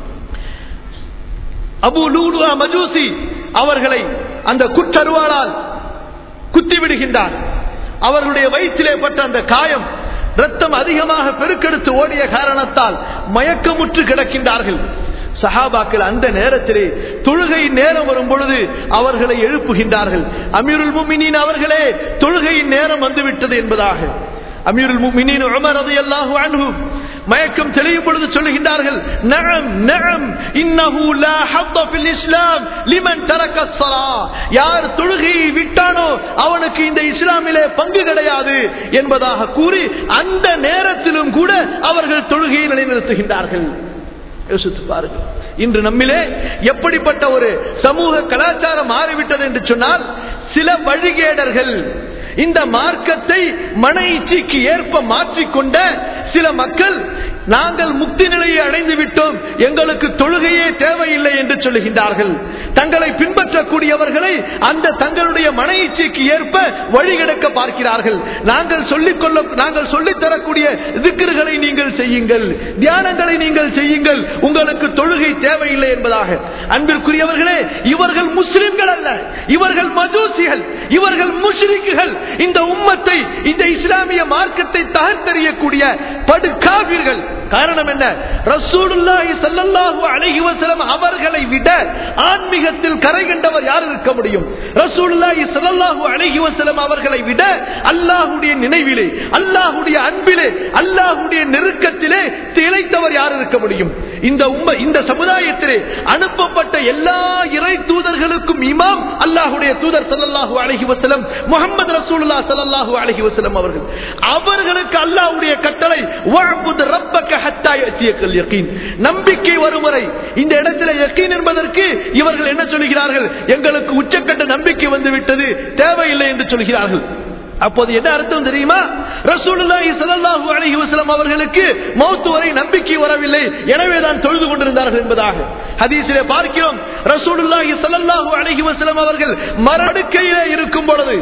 அபு லூலுஆ மஜூசி அவர்களை அந்த குற்றருவாளால் குத்தி விடுகின்றார் அவர்களுடைய வயிற்றிலே பட்ட அந்த காயம் ரத்தம் அதிகமாக பெருக்கெடுத்து ஓடிய காரணத்தால் மயக்கமுற்று கிடக்கின்றார்கள் சஹாபாக்கள் அந்த நேரத்திலே தொழுகை நேரம் வரும் பொழுது அவர்களை எழுப்புகின்றார்கள் அமீருல் முமினின் அவர்களே தொழுகையின் நேரம் வந்துவிட்டது என்பதாக அமீருல் முமினின் உமர் ரலியல்லாஹு அன்ஹு மயக்கம் தெளியும் பொழுது சொல்லுகின்றார்கள் நஅம் நஅம் இன்னஹு லா ஹத்த ஃபில் இஸ்லாம் லிமன் தரக்க ஸலா யார் தொழுகையை விட்டானோ அவனுக்கு இந்த இஸ்லாமிலே பங்கு கிடையாது என்பதாக கூறி அந்த நேரத்திலும் கூட அவர்கள் தொழுகையை நிலைநிறுத்துகின்றார்கள் யோசித்து பாருங்கள் இன்று நம்மிலே எப்படிப்பட்ட ஒரு சமூக கலாச்சாரம் மாறிவிட்டது என்று சொன்னால் சில வழிகேடர்கள் இந்த மார்க்கத்தை மன இச்சைக்கு ஏற்ப மாற்றிக்கொண்ட சில மக்கள் நாங்கள் முக்தி நிலையை அடைந்து விட்டோம் எங்களுக்கு தொழுகையே தேவையில்லை என்று சொல்லுகின்றார்கள் தங்களை பின்பற்றக்கூடியவர்களை அந்த தங்களுடைய மன இச்சைக்கு ஏற்ப வழிகெடுக்க பார்க்கிறார்கள் நாங்கள் சொல்லிக் கொள்ள நாங்கள் சொல்லித் தரக்கூடிய திக்கிர்களை நீங்கள் செய்யுங்கள் தியானங்களை நீங்கள் செய்யுங்கள் உங்களுக்கு தொழுகை தேவையில்லை என்பதாக அன்பிற்குரியவர்களே இவர்கள் முஸ்லிம்கள் அல்ல இவர்கள் மஜூசிகள் இவர்கள் முஷ்ரிக்குகள் இந்த உம்மத்தை இந்த இஸ்லாமிய மார்க்கத்தை தகர்த்தெறியக்கூடிய படுகாவிர்கள் காரணம் என்ன ரசூலுல்லாஹி ஸல்லல்லாஹு அலைஹி வஸல்லம் அவர்களை விட ஆன்மீகத்தில் கரை கண்டவர் யார் இருக்க முடியும் ரசூலுல்லாஹி ஸல்லல்லாஹு அலைஹி வஸல்லம் அவர்களை விட அல்லாஹ்வுடைய நினைவிலே அல்லாஹ்வுடைய அன்பிலே அல்லாஹ்வுடைய நெருக்கத்திலே திளைத்தவர் யார் இருக்க முடியும் இந்த உம்ம இந்த சமுதாயத்திலே அனுப்பப்பட்ட எல்லா இறை தூதர்களுக்கும் இமாம் அல்லாஹ்வுடைய தூதர் ஸல்லல்லாஹு அலைஹி வஸல்லம் முஹம்மது ரசூலுல்லாஹ் ஸல்லல்லாஹு அலைஹி வஸல்லம் அவர்கள் அவர்களுக்கு அல்லாஹ்வுடைய கட்டளை வஅபுத் ரப்பக ஹத்தா யத்தியக்கல் யகீன் நம்பிக்கை வரும் வரை இந்த இடத்துல யகீன் என்பதற்கு இவர்கள் என்ன சொல்கிறார்கள் எங்களுக்கு உச்சக்கட்ட நம்பிக்கை வந்து விட்டது தேவையில்லை என்று சொல்கிறார்கள் அப்போது என்ன அர்த்தம் தெரியுமா ரசூலுல்லாஹி ஸல்லல்லாஹு அலைஹி வஸல்லம் அவர்களுக்கு மௌத் வரை நம்பிக்கை வரவில்லை எனவே தான் தொழுது கொண்டிருந்தார்கள் என்பதாக ஹதீஸிலே பார்க்கிறோம் ரசூலுல்லாஹி ஸல்லல்லாஹு அலைஹி வஸல்லம் அவர்கள் மரடுக்கையிலே இருக்கும் பொழுது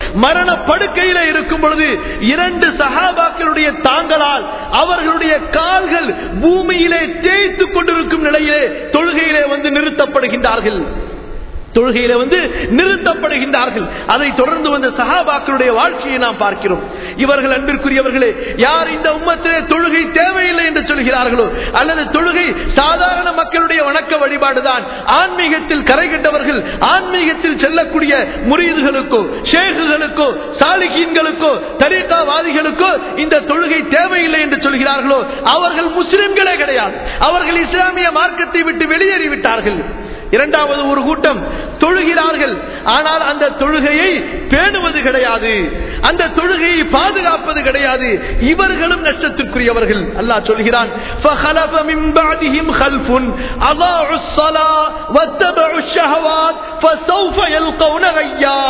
மரண படுக்கையில இருக்கும் பொழுது இரண்டு சஹாபாக்களுடைய தாங்களால் அவர்களுடைய கால்கள் பூமியிலே தேய்த்துக் கொண்டிருக்கும் நிலையிலே தொழுகையிலே வந்து நிறுத்தப்படுகின்றார்கள் தொழுகையில வந்து நிறுத்தப்படுகின்றார்கள் அதை தொடர்ந்து வந்த சஹாபாக்களுடைய வாழ்க்கையை நாம் பார்க்கிறோம் இவர்கள் அன்பிற்குரியவர்களே யார் இந்த உம்மத்திலே தொழுகை தேவையில்லை என்று சொல்கிறார்களோ அல்லது தொழுகை சாதாரண மக்களுடைய வணக்க வழிபாடுதான் ஆன்மீகத்தில் கரை கண்டவர்கள் ஆன்மீகத்தில் செல்லக்கூடிய முரீதுகளுக்கோ ஷேகுகளுக்கோ சாலிகீன்களுக்கோ தரீகாவாதிகளுக்கோ இந்த தொழுகை தேவையில்லை என்று சொல்கிறார்களோ அவர்கள் முஸ்லிம்களே கிடையாது அவர்கள் இஸ்லாமிய மார்க்கத்தை விட்டு வெளியேறிவிட்டார்கள் இரண்டாவது ஒரு கூட்டம் தொழுகிறார்கள் ஆனால் அந்த தொழுகையை பேணுவது கிடையாது அந்த தொழுகையை பாதுகாப்பது கிடையாது இவர்களும் நஷ்டத்திற்குரியவர்கள் அல்லாஹ் சொல்கிறான் فَخَلَفَ مِن بَعْدِهِمْ خَلْفٌ أَضَاعُوا الصَّلَاةَ وَاتَّبَعُوا الشَّهَوَاتِ فَسَوْفَ يَلْقَوْنَ غَيًّا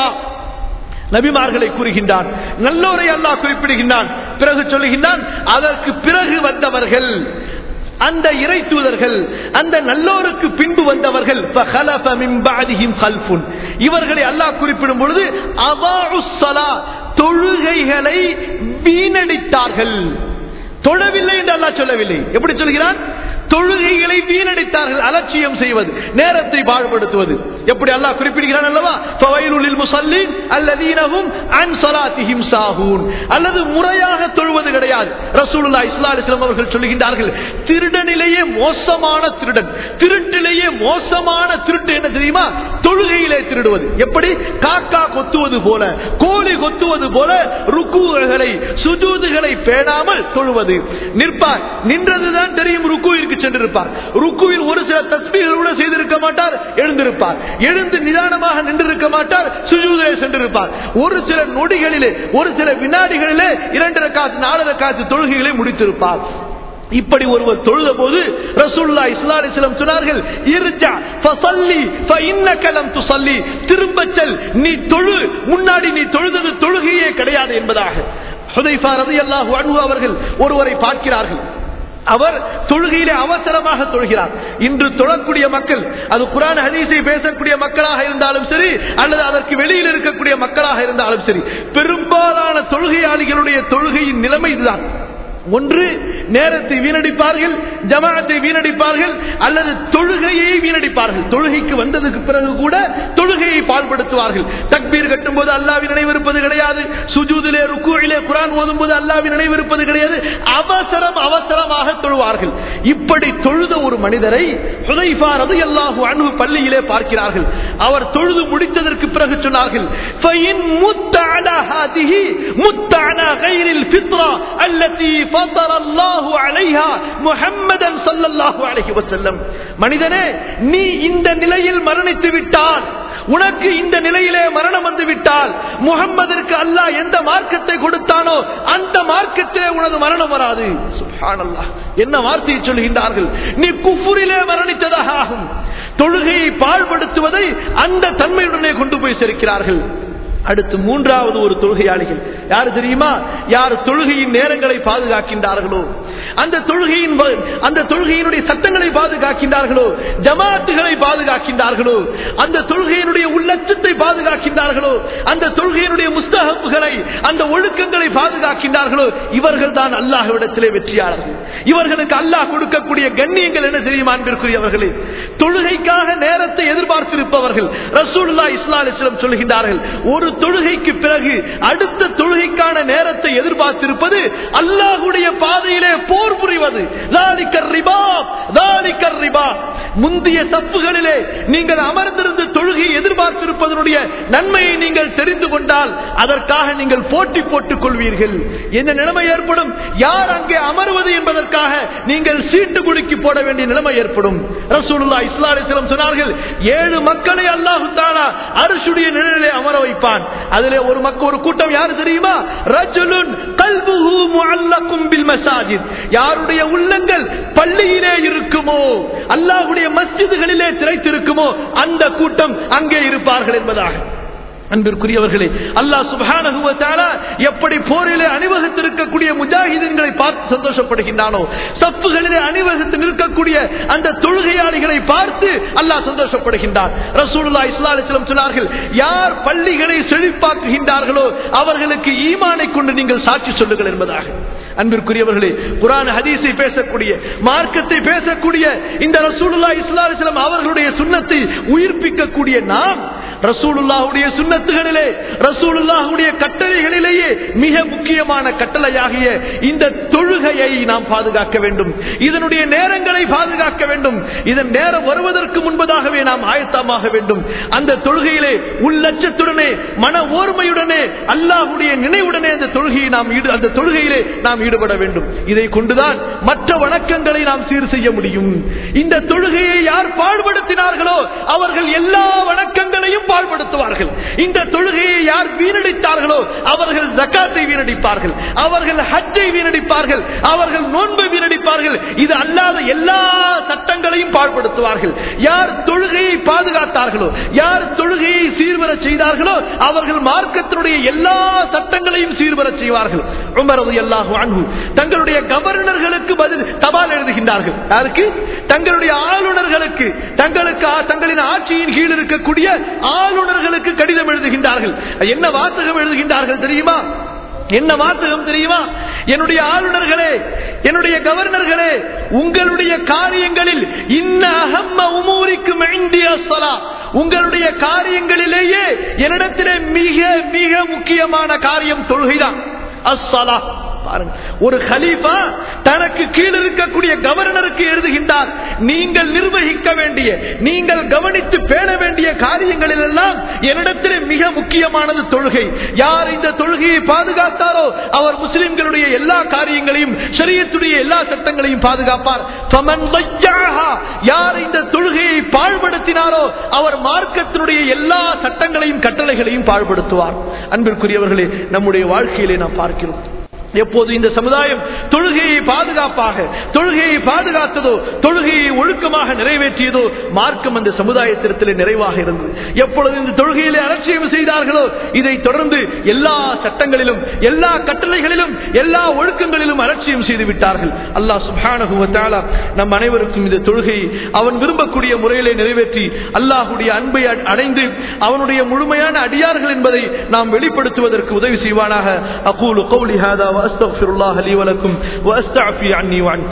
நபிமார்களை கூறுகின்றான் நல்லோரை அல்லாஹ் குறிப்பிடுகின்றான் பிறகு சொல்லுகின்றான் அதற்கு பிறகு வந்தவர்கள் அந்த இறை தூதர்கள் அந்த நல்லோருக்கு பின்பு வந்தவர்கள் فَخَلَفَ مِن بَعْدِهِمْ خَلْفٌ இவர்களை அல்லாஹ் குறிப்பிடும் பொழுது அதாஉ ஸலா தொழுகைகளை வீணடித்தார்கள் தொழவில்லை என்று அல்லாஹ் சொல்லவில்லை எப்படி சொல்கிறான் தொழுகைகளை வீணடித்தார்கள் அலட்சியம் செய்வது நேரத்தை பாழ்படுத்துவது எப்படி அல்லாஹ் குறிப்பிடுகிறான் அல்லவா ஃபவைலுலில் முஸல்லின் அல்லதீனஹும் அன் ஸலாத்திஹிம் சாஹூன் அல்லது முறையாக தொழுவது கிடையாது ரசூலுல்லாஹி ஸல்லல்லாஹு அலைஹி வஸல்லம் அவர்கள் சொல்லுகின்றார்கள் திருடனிலேயே மோசமான திருடன் திருட்டிலேயே மோசமான திருட்டு என்ன தெரியுமா தொழுகையிலே திருடுவது எப்படி காக்கா கொத்துவது போல கோழி கொத்துவது போல ருக்குகளை சுஜூதுகளை பேணாமல் தொழுவது நிற்பார் நின்றதுதான் தெரியும் ருக்கு சென்றிருப்பார் ருக்குவில் ஒரு சில தஸ்பீகள் கூட செய்திருக்க மாட்டார் எழுந்திருப்பார் எழுந்து நிதானமாக நின்றிருக்க மாட்டார் சுஜூதிலே சென்றிருப்பார் ஒரு சில நொடிகளிலே ஒரு சில வினாடிகளிலே இரண்டு ரக்காத்து நாலு ரக்காத்து தொழுகைகளை முடித்திருப்பார் இப்படி ஒருவர் தொழுத போது ரசூல்லா இஸ்லாலிஸ்லம் சொன்னார்கள் இருஜா ஃபஸல்லி ஃபஇன்னக லம் துஸல்லி திரும்ப செல் நீ தொழு முன்னாடி நீ தொழுதது தொழுகையே கிடையாது என்பதாக ஹுதைஃபா ரலியல்லாஹு அன்ஹு அவர்கள் ஒருவரை பார்க்கிறார்கள் அவர் தொழுகையிலே அவசரமாக தொழுகிறார் இன்று தொழக்கூடிய மக்கள் அது குரான் ஹதீஸை பேசக்கூடிய மக்களாக இருந்தாலும் சரி அல்லது அதற்கு வெளியில் இருக்கக்கூடிய மக்களாக இருந்தாலும் சரி பெரும்பாலான தொழுகையாளிகளுடைய தொழுகையின் நிலைமை இதுதான் ஒன்று நேரத்தை வீணடிப்பார்கள் ஜமாத்தை வீணடிப்பார்கள் அல்லது தொழுகையை வீணடிப்பார்கள் தொழுகைக்கு வந்ததுக்கு பிறகு கூட தொழுகையை பால்படுத்துவார்கள் தக்பீர் கட்டும் போது அல்லாவின் நினைவிருப்பது கிடையாது சுஜூதிலே ருக்குவிலே குரான் ஓதும் போது அல்லாவின் நினைவிருப்பது கிடையாது அவசரம் அவசரமாக தொழுவார்கள் இப்படி தொழுத ஒரு மனிதரை ஹுதைஃபா ரலியல்லாஹு அன்ஹு பள்ளியிலே பார்க்கிறார்கள் அவர் தொழுது முடித்ததற்கு பிறகு சொன்னார்கள் ஃபைன் முத்த அலா ஹாதிஹி முத்த அலா கைரில் ஃபித்ரா அல்லதி فطر الله عليها محمدا صلى الله عليه وسلم மனிதனே நீ இந்த நிலையில் மரணித்து விட்டால் உனக்கு இந்த நிலையிலே மரணம் வந்து விட்டால் முகம்மதிற்கு அல்லாஹ் எந்த மார்க்கத்தை கொடுத்தானோ அந்த மார்க்கத்திலே உனது மரணம் வராது சுப்ஹானல்லாஹ் என்ன வார்த்தையை சொல்கின்றார்கள் நீ குஃபுரிலே மரணித்ததாக ஆகும் தொழுகையை பாழ்படுத்துவதை அந்த தன்மையுடனே கொண்டு போய் சேர்க்கிறார்கள் அடுத்து மூன்றாவது ஒரு தொழுகையாளிகள் யாரு தெரியுமா யார் தொழுகையின் நேரங்களை பாதுகாக்கின்றார்களோ அந்த தொழுகையின் அந்த தொழுகையினுடைய சட்டங்களை பாதுகாக்கின்றார்களோ ஜமாத்துகளை பாதுகாக்கின்றார்களோ அந்த தொழுகையினுடைய உள்ளச்சத்தை பாதுகாக்கின்றார்களோ அந்த தொழுகையினுடைய முஸ்தகப்புகளை அந்த ஒழுக்கங்களை பாதுகாக்கின்றார்களோ இவர்கள் தான் அல்லாஹ்விடத்திலே வெற்றியாளர்கள் இவர்களுக்கு அல்லாஹ் கொடுக்கக்கூடிய கண்ணியங்கள் என்ன தெரியுமா அன்பிற்குரியவர்களே தொழுகைக்காக நேரத்தை எதிர்பார்த்திருப்பவர்கள் ரசூலுல்லா இஸ்லா அலிஸ்லம் சொல்கின்றார்கள் ஒரு தொழுகைக்கு பிறகு அடுத்த தொழுகைக்கான நேரத்தை எதிர்பார்த்திருப்பது அல்லாஹுடைய பாதையிலே போர் புரிவது முந்தைய சப்புகளிலே நீங்கள் அமர்ந்திருந்து தொழுகையை எதிர்பார்த்திருப்பதனுடைய நன்மையை நீங்கள் தெரிந்து கொண்டால் அதற்காக நீங்கள் போட்டி போட்டுக் கொள்வீர்கள் என்ன நிலைமை ஏற்படும் யார் அங்கே அமர்வது என்பதற்காக நீங்கள் சீட்டு குலுக்கி போட வேண்டிய நிலைமை ஏற்படும் ரசூலுல்லா இஸ்லா அலிஸ்லம் சொன்னார்கள் ஏழு மக்களை அல்லாஹு தாலா அரசுடைய நிழலிலே அமர வைப்பான் அதிலே ஒரு மக்கள் ஒரு கூட்டம் யாரு தெரியுமா ரஜுலுன் கல்புஹு முஅல்லகும் பில் மசாஜித் யாருடைய உள்ளங்கள் பள்ளியிலே இருக்குமோ அல்லாஹ்வுடைய மஸ்ஜிதுகளிலே திரைத்திருக்குமோ அந்த கூட்டம் அங்கே இருப்பார்கள் என்பதாக அன்பிற்குரியவர்களே அல்லாஹ் சுப்ஹானஹு வ தஆலா எப்படி போரிலே அணிவகுத்திருக்கக்கூடிய முஜாஹிதீன்களை பார்த்து சந்தோஷப்படுகின்றானோ சப்புகளிலே அணிவகுத்து நிற்கக்கூடிய அந்த தொழுகையாளிகளை பார்த்து அல்லாஹ் சந்தோஷப்படுகின்றான் ரசூலுல்லாஹி ஸல்லல்லாஹு அலைஹி வஸல்லம் சொன்னார்கள் யார் பள்ளிகளை செழிப்பாக்குகின்றார்களோ அவர்களுக்கு ஈமானை கொண்டு நீங்கள் சாட்சி சொல்லுங்கள் என்பதாக அன்பிற்குரியவர்களே குர்ஆன் ஹதீஸை பேசக்கூடிய மார்க்கத்தை பேசக்கூடிய இந்த ரசூலுல்லாஹி ஸல்லல்லாஹு அலைஹி வஸல்லம் அவர்களுடைய சுன்னத்தை உயிர்ப்பிக்கக்கூடிய நாம் ரசூலுல்லாஹுடைய சுன்னத்துகளிலே ரசூலுல்லாஹுடைய கட்டளைகளிலேயே மிக முக்கியமான கட்டளையாகிய இந்த தொழுகையை நாம் பாதுகாக்க வேண்டும் இதனுடைய நேரங்களை பாதுகாக்க வேண்டும் இதன் நேரம் வருவதற்கு முன்பதாகவே நாம் ஆயத்தமாக வேண்டும் அந்த தொழுகையிலே உள்ளச்சத்துடனே மன ஓர்மையுடனே அல்லாஹுடைய நினைவுடனே அந்த தொழுகையை நாம் ஈடு அந்த தொழுகையிலே நாம் ஈடுபட வேண்டும் இதை கொண்டுதான் மற்ற வணக்கங்களை நாம் சீர் செய்ய முடியும் இந்த தொழுகையை யார் பாழ்படுத்தினார்களோ அவர்கள் எல்லா வணக்கங்களையும் பாழ்படுத்துவார்கள் இந்த தொழுகையை யார் வீணடித்தார்களோ அவர்கள் ஜக்காத்தை வீணடிப்பார்கள் அவர்கள் ஹஜ்ஜை வீணடிப்பார்கள் அவர்கள் நோன்பை வீணடிப்பார்கள் இது அல்லாத எல்லா சட்டங்களையும் பாழ்படுத்துவார்கள் யார் தொழுகையை பாதுகாத்தார்களோ யார் தொழுகையை சீர்வர செய்தார்களோ அவர்கள் மார்க்கத்தினுடைய எல்லா சட்டங்களையும் சீர்வர செய்வார்கள் உமர் ரலியல்லாஹு அன்ஹு தங்களுடைய கவர்னர்களுக்கு பதில் தபால் எழுதுகின்றார்கள் யாருக்கு தங்களுடைய ஆளுநர்களுக்கு தங்களுக்கு தங்களின் ஆட்சியின் கீழ் இருக்கக்கூடிய ஆளுநர்களுக்கு கடிதம் எழுதுகின்றார்கள் என்ன வாசகம் எழுதுகின்றார்கள் தெரியுமா என்ன வாசகம் தெரியுமா என்னுடைய ஆளுநர்களே என்னுடைய கவர்னர்களே உங்களுடைய காரியங்களில் இன்ன அகம்ம உமூரிக்கு மெண்டிய சலா உங்களுடைய காரியங்களிலேயே என்னிடத்திலே மிக மிக முக்கியமான காரியம் தொழுகைதான் அஸ்ஸலா பாருங்க ஒரு கலீஃபா தனக்கு கீழ் இருக்கக்கூடிய கவர்னருக்கு எழுதுகின்றார் நீங்கள் நிர்வகிக்க வேண்டிய நீங்கள் கவனித்து பேண வேண்டிய காரியங்களில் எல்லாம் என்னிடத்திலே மிக முக்கியமானது தொழுகை யார் இந்த தொழுகையை பாதுகாத்தாரோ அவர் முஸ்லிம்களுடைய எல்லா காரியங்களையும் ஷரியத்துடைய எல்லா சட்டங்களையும் பாதுகாப்பார் ஃபமன் ضيعها யார் இந்த தொழுகையை பாழ்படுத்தினாரோ அவர் மார்க்கத்தினுடைய எல்லா சட்டங்களையும் கட்டளைகளையும் பாழ்படுத்துவார் அன்பிற்குரியவர்களே நம்முடைய வாழ்க்கையிலே நாம் பார்க்கிறோம் எப்போது இந்த சமுதாயம் தொழுகையை பாதுகாப்பாக தொழுகையை பாதுகாத்ததோ தொழுகையை ஒழுக்கமாக நிறைவேற்றியதோ மார்க்கம் அந்த சமுதாயத்திடத்திலே நிறைவாக இருந்தது எப்பொழுது இந்த தொழுகையிலே அலட்சியம் செய்தார்களோ இதை தொடர்ந்து எல்லா சட்டங்களிலும் எல்லா கட்டளைகளிலும் எல்லா ஒழுக்கங்களிலும் அலட்சியம் செய்து விட்டார்கள் அல்லாஹ் சுப்ஹானஹு வ தஆலா நம் அனைவருக்கும் இந்த தொழுகையை அவன் விரும்பக்கூடிய முறையிலே நிறைவேற்றி அல்லாஹ்வுடைய அன்பை அடைந்து அவனுடைய முழுமையான அடியார்கள் என்பதை நாம் வெளிப்படுத்துவதற்கு உதவி செய்வானாக அகூலு கௌலி ஹாதா واستغفر الله لي ولكم واستعفي عني وعنكم